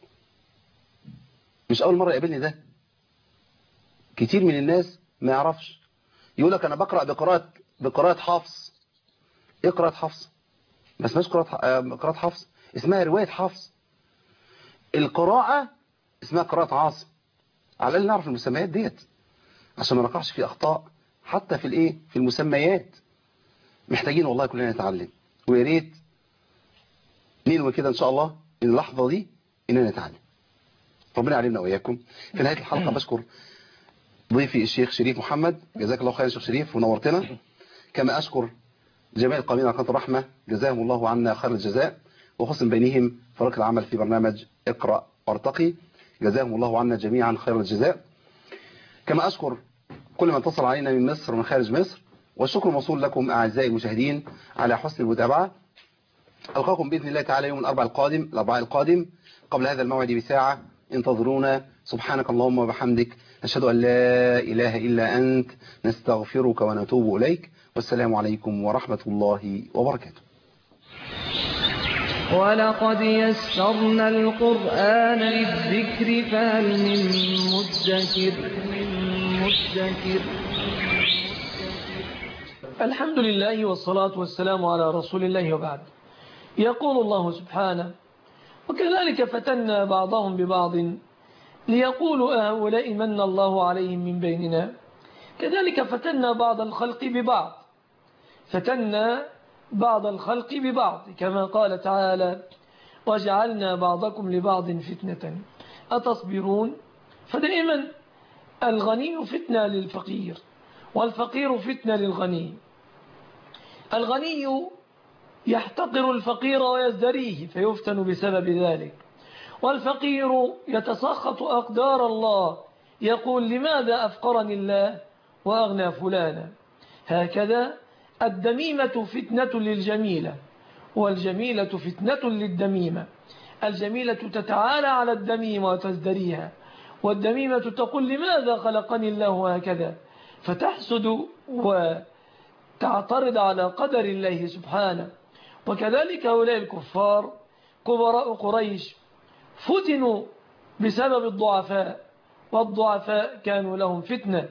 مش اول مرة يقابلني ده كتير من الناس ما يعرفش يقول لك انا بقرأ بقراءة بقراءة حفص ايه قراءة حفص ما اسمهاش قراءة آه، قراءة حفص اسمها رواية حفص القراءة اسمها قراءة عاصم على الاقل نعرف المسميات ديت عشان ما نقعش في اخطاء حتى في الايه في المسميات محتاجين والله كلنا نتعلم ويا ريت ننوي كده ان شاء الله ان اللحظه دي اننا نتعلم ربنا يعلمنا واياكم في نهايه الحلقه بشكر ضيفي الشيخ شريف محمد جزاك الله خيرا يا شيخ شريف ونورتنا كما اشكر جميع القائمين على قناه الرحمه جزاهم الله عنا خير الجزاء وحسن بينهم فريق العمل في برنامج اقرا وارتقي جزاهم الله عنا جميعا خير الجزاء كما أشكر كل من اتصل علينا من مصر ومن خارج مصر والشكر موصول لكم أعزائي المشاهدين على حسن المتابعة ألقاكم بإذن الله تعالى يوم الأربعاء القادم الأربعاء القادم قبل هذا الموعد بساعة انتظرونا سبحانك اللهم وبحمدك نشهد أن لا إله إلا أنت نستغفرك ونتوب إليك والسلام عليكم ورحمة الله وبركاته ولقد يسرنا القرآن للذكر فهل من مدكر من مدكر الحمد لله والصلاة والسلام على رسول الله وبعد يقول الله سبحانه وكذلك فتنا بعضهم ببعض ليقولوا هؤلاء من الله عليهم من بيننا كذلك فتنا بعض الخلق ببعض فتنا بعض الخلق ببعض كما قال تعالى وجعلنا بعضكم لبعض فتنة أتصبرون فدائما الغني فتنة للفقير والفقير فتنة للغني الغني يحتقر الفقير ويزدريه فيفتن بسبب ذلك والفقير يتسخط أقدار الله يقول لماذا أفقرني الله وأغنى فلانا هكذا الدميمة فتنة للجميلة والجميلة فتنة للدميمة الجميلة تتعالى على الدميمة وتزدريها والدميمة تقول لماذا خلقني الله هكذا فتحسد وتعترض على قدر الله سبحانه وكذلك هؤلاء الكفار كبراء قريش فتنوا بسبب الضعفاء والضعفاء كانوا لهم فتنة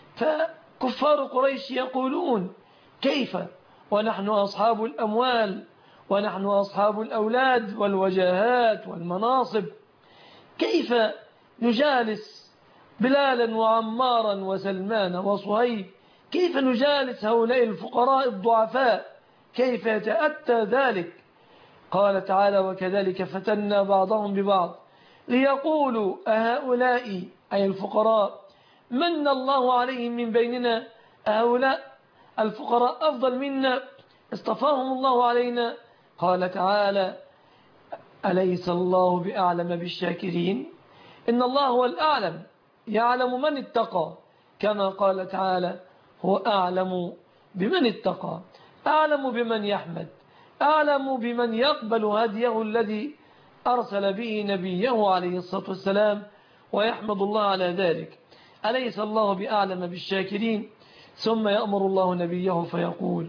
فكفار قريش يقولون كيف ونحن أصحاب الأموال ونحن أصحاب الأولاد والوجاهات والمناصب كيف نجالس بلالا وعمارا وسلمان وصهيب كيف نجالس هؤلاء الفقراء الضعفاء كيف يتأتى ذلك قال تعالى وكذلك فتنا بعضهم ببعض ليقولوا أهؤلاء أي الفقراء من الله عليهم من بيننا أهؤلاء الفقراء أفضل منا اصطفاهم الله علينا قال تعالى أليس الله بأعلم بالشاكرين إن الله هو الأعلم يعلم من اتقى كما قال تعالى هو أعلم بمن اتقى أعلم بمن يحمد أعلم بمن يقبل هديه الذي أرسل به نبيه عليه الصلاة والسلام ويحمد الله على ذلك أليس الله بأعلم بالشاكرين ثم يأمر الله نبيه فيقول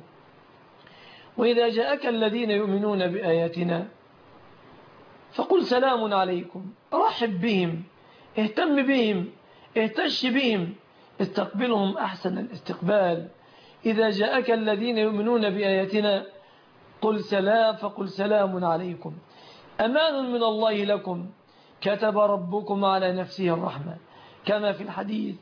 وإذا جاءك الذين يؤمنون بآياتنا فقل سلام عليكم رحب بهم اهتم بهم اهتش بهم استقبلهم أحسن الاستقبال إذا جاءك الذين يؤمنون بآياتنا قل سلام فقل سلام عليكم أمان من الله لكم كتب ربكم على نفسه الرحمة كما في الحديث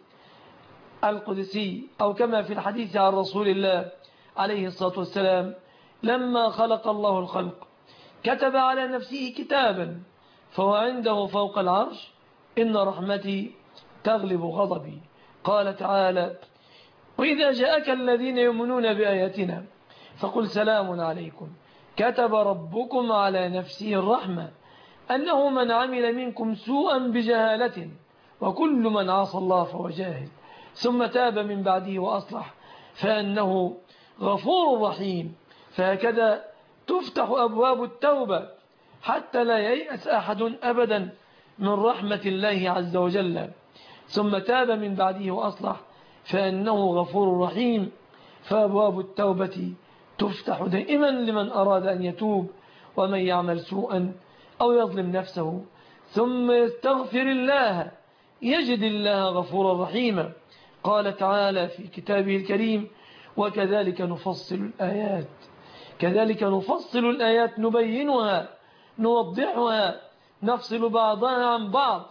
القدسي أو كما في الحديث عن رسول الله عليه الصلاة والسلام لما خلق الله الخلق كتب على نفسه كتابا فهو عنده فوق العرش إن رحمتي تغلب غضبي قال تعالى وإذا جاءك الذين يؤمنون بآياتنا فقل سلام عليكم كتب ربكم على نفسه الرحمة أنه من عمل منكم سوءا بجهالة وكل من عصى الله فهو جاهل ثم تاب من بعده وأصلح فأنه غفور رحيم فهكذا تفتح أبواب التوبة حتى لا ييأس أحد أبدا من رحمة الله عز وجل ثم تاب من بعده وأصلح فأنه غفور رحيم فأبواب التوبة تفتح دائما لمن أراد أن يتوب ومن يعمل سوءا أو يظلم نفسه ثم يستغفر الله يجد الله غفورا رحيما قال تعالى في كتابه الكريم وكذلك نفصل الآيات كذلك نفصل الآيات نبينها نوضحها نفصل بعضها عن بعض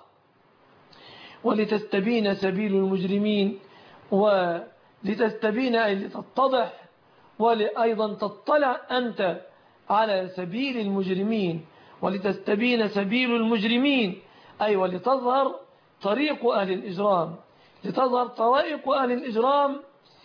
ولتستبين سبيل المجرمين ولتستبين أي لتتضح ولأيضا تطلع أنت على سبيل المجرمين ولتستبين سبيل المجرمين أي ولتظهر طريق أهل الإجرام لتظهر طرائق أهل الإجرام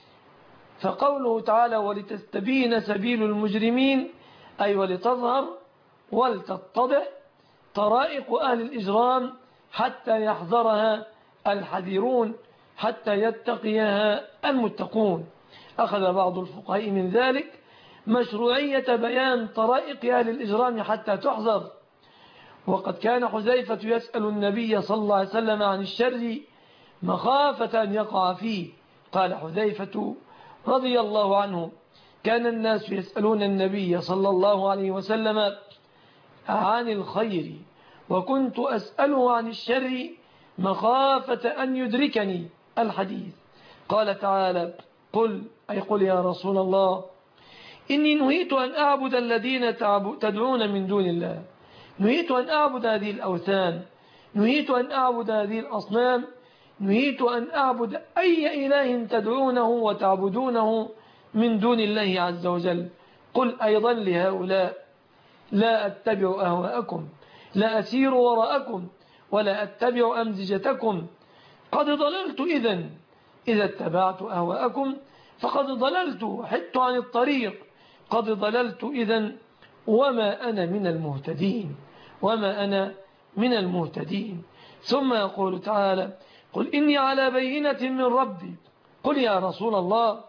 فقوله تعالى ولتستبين سبيل المجرمين أي ولتظهر ولتتضح طرائق أهل الإجرام حتى يحذرها الحذرون حتى يتقيها المتقون أخذ بعض الفقهاء من ذلك مشروعية بيان طرائق أهل الإجرام حتى تحذر وقد كان حذيفة يسأل النبي صلى الله عليه وسلم عن الشر مخافة أن يقع فيه قال حذيفة رضي الله عنه كان الناس يسألون النبي صلى الله عليه وسلم عن الخير وكنت أسأله عن الشر مخافة أن يدركني الحديث قال تعالى قل أي قل يا رسول الله إني نهيت أن أعبد الذين تدعون من دون الله نهيت أن أعبد هذه الأوثان نهيت أن أعبد هذه الأصنام نهيت أن أعبد أي إله تدعونه وتعبدونه من دون الله عز وجل قل أيضا لهؤلاء لا أتبع أهواءكم لا أسير وراءكم ولا أتبع أمزجتكم قد ضللت إذا إذا اتبعت أهواءكم فقد ضللت حدت عن الطريق قد ضللت إذا وما أنا من المهتدين وما أنا من المهتدين ثم يقول تعالى قل إني على بينة من ربي قل يا رسول الله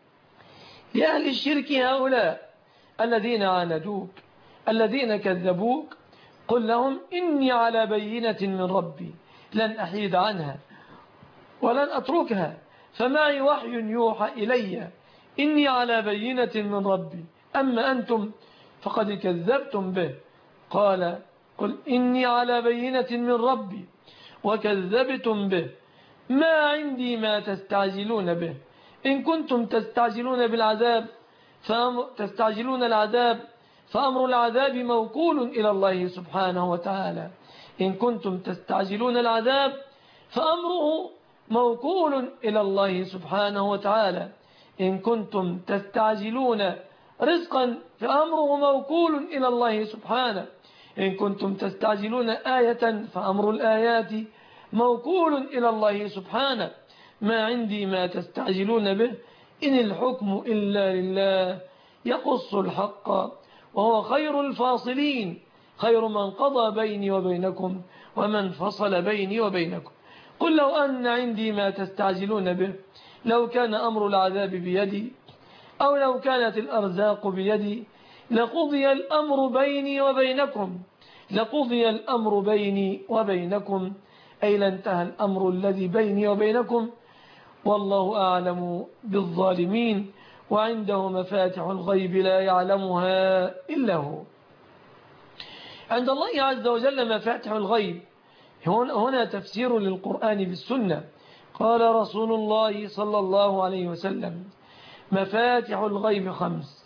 لأهل الشرك هؤلاء الذين عاندوك الذين كذبوك قل لهم إني على بينة من ربي لن أحيد عنها ولن أتركها فمعي وحي يوحى إلي إني على بينة من ربي أما أنتم فقد كذبتم به قال قل إني على بينة من ربي وكذبتم به ما عندي ما تستعجلون به إن كنتم تستعجلون بالعذاب تستعجلون العذاب فأمر العذاب موكول إلى الله سبحانه وتعالى إن كنتم تستعجلون العذاب فأمره موكول إلى الله سبحانه وتعالى إن كنتم تستعجلون رزقا فأمره موكول إلى الله سبحانه إن كنتم تستعجلون آية فأمر الآيات موكول إلى الله سبحانه ما عندي ما تستعجلون به إن الحكم إلا لله يقص الحق وهو خير الفاصلين خير من قضى بيني وبينكم ومن فصل بيني وبينكم قل لو أن عندي ما تستعجلون به لو كان أمر العذاب بيدي أو لو كانت الأرزاق بيدي لقضي الأمر بيني وبينكم لقضي الأمر بيني وبينكم أي لانتهى الأمر الذي بيني وبينكم والله أعلم بالظالمين وعنده مفاتح الغيب لا يعلمها إلا هو عند الله عز وجل مفاتح الغيب هنا تفسير للقرآن بالسنة قال رسول الله صلى الله عليه وسلم مفاتح الغيب خمس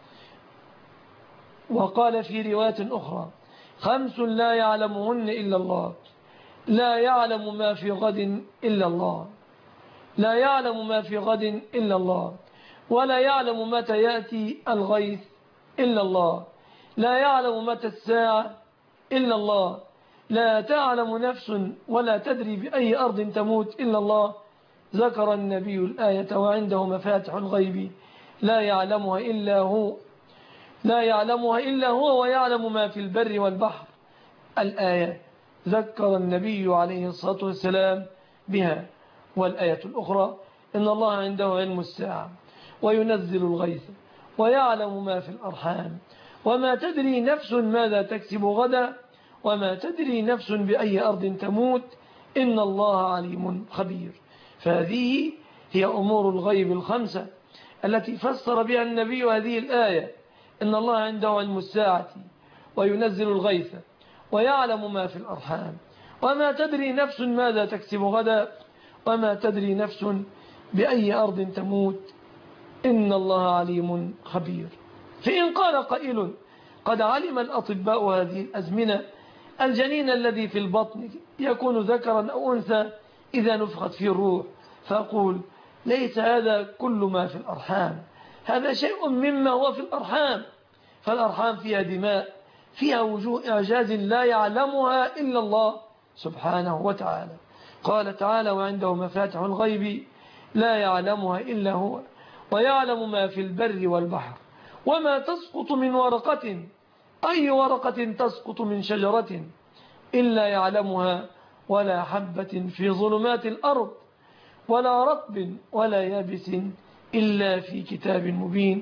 وقال في رواية أخرى خمس لا يعلمهن إلا الله لا يعلم ما في غد إلا الله لا يعلم ما في غد إلا الله ولا يعلم متى يأتي الغيث إلا الله لا يعلم متى الساعة إلا الله لا تعلم نفس ولا تدري بأي أرض تموت إلا الله ذكر النبي الآية وعنده مفاتح الغيب لا يعلمها إلا هو لا يعلمها إلا هو ويعلم ما في البر والبحر الآية ذكر النبي عليه الصلاة والسلام بها والآية الأخرى إن الله عنده علم الساعة وينزل الغيث ويعلم ما في الأرحام وما تدري نفس ماذا تكسب غدا وما تدري نفس بأي أرض تموت إن الله عليم خبير فهذه هي أمور الغيب الخمسة التي فسر بها النبي هذه الآية إن الله عنده علم الساعة وينزل الغيث ويعلم ما في الأرحام وما تدري نفس ماذا تكسب غدا وما تدري نفس بأي أرض تموت إن الله عليم خبير فإن قال قائل قد علم الأطباء هذه الأزمنة الجنين الذي في البطن يكون ذكرا أو أنثى إذا نفخت فيه الروح فأقول ليس هذا كل ما في الأرحام هذا شيء مما هو في الأرحام فالأرحام فيها دماء فيها وجوه إعجاز لا يعلمها إلا الله سبحانه وتعالى قال تعالى وعنده مفاتح الغيب لا يعلمها إلا هو ويعلم ما في البر والبحر وما تسقط من ورقة أي ورقة تسقط من شجرة إلا يعلمها ولا حبة في ظلمات الأرض ولا رطب ولا يابس إلا في كتاب مبين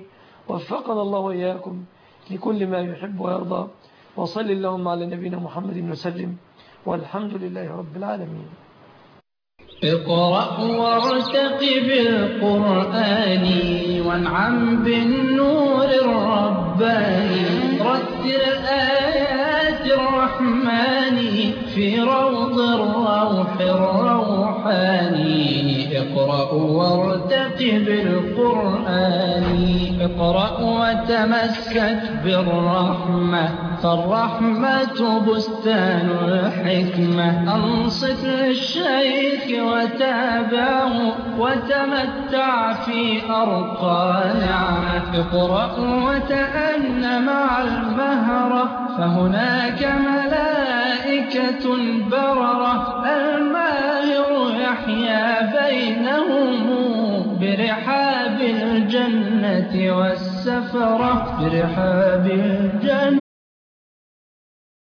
وفقنا الله وإياكم لكل ما يحب ويرضى وصل اللهم على نبينا محمد وسلم والحمد لله رب العالمين اقرأ وارتقب القرآن وانعم بالنور الرباني رتل آيات الرحمن في روض الروح الروحاني اقرأ وارتقب القرآن اقرأ وتمسك بالرحمة فالرحمة بستان الحكمة أنصت للشيخ وتابعه وتمتع في أرقى نعمة اقرأ وتأن مع المهرة فهناك ملائكة بررة الماهر يحيا بينهم برحاب الجنة والسفرة برحاب الجنة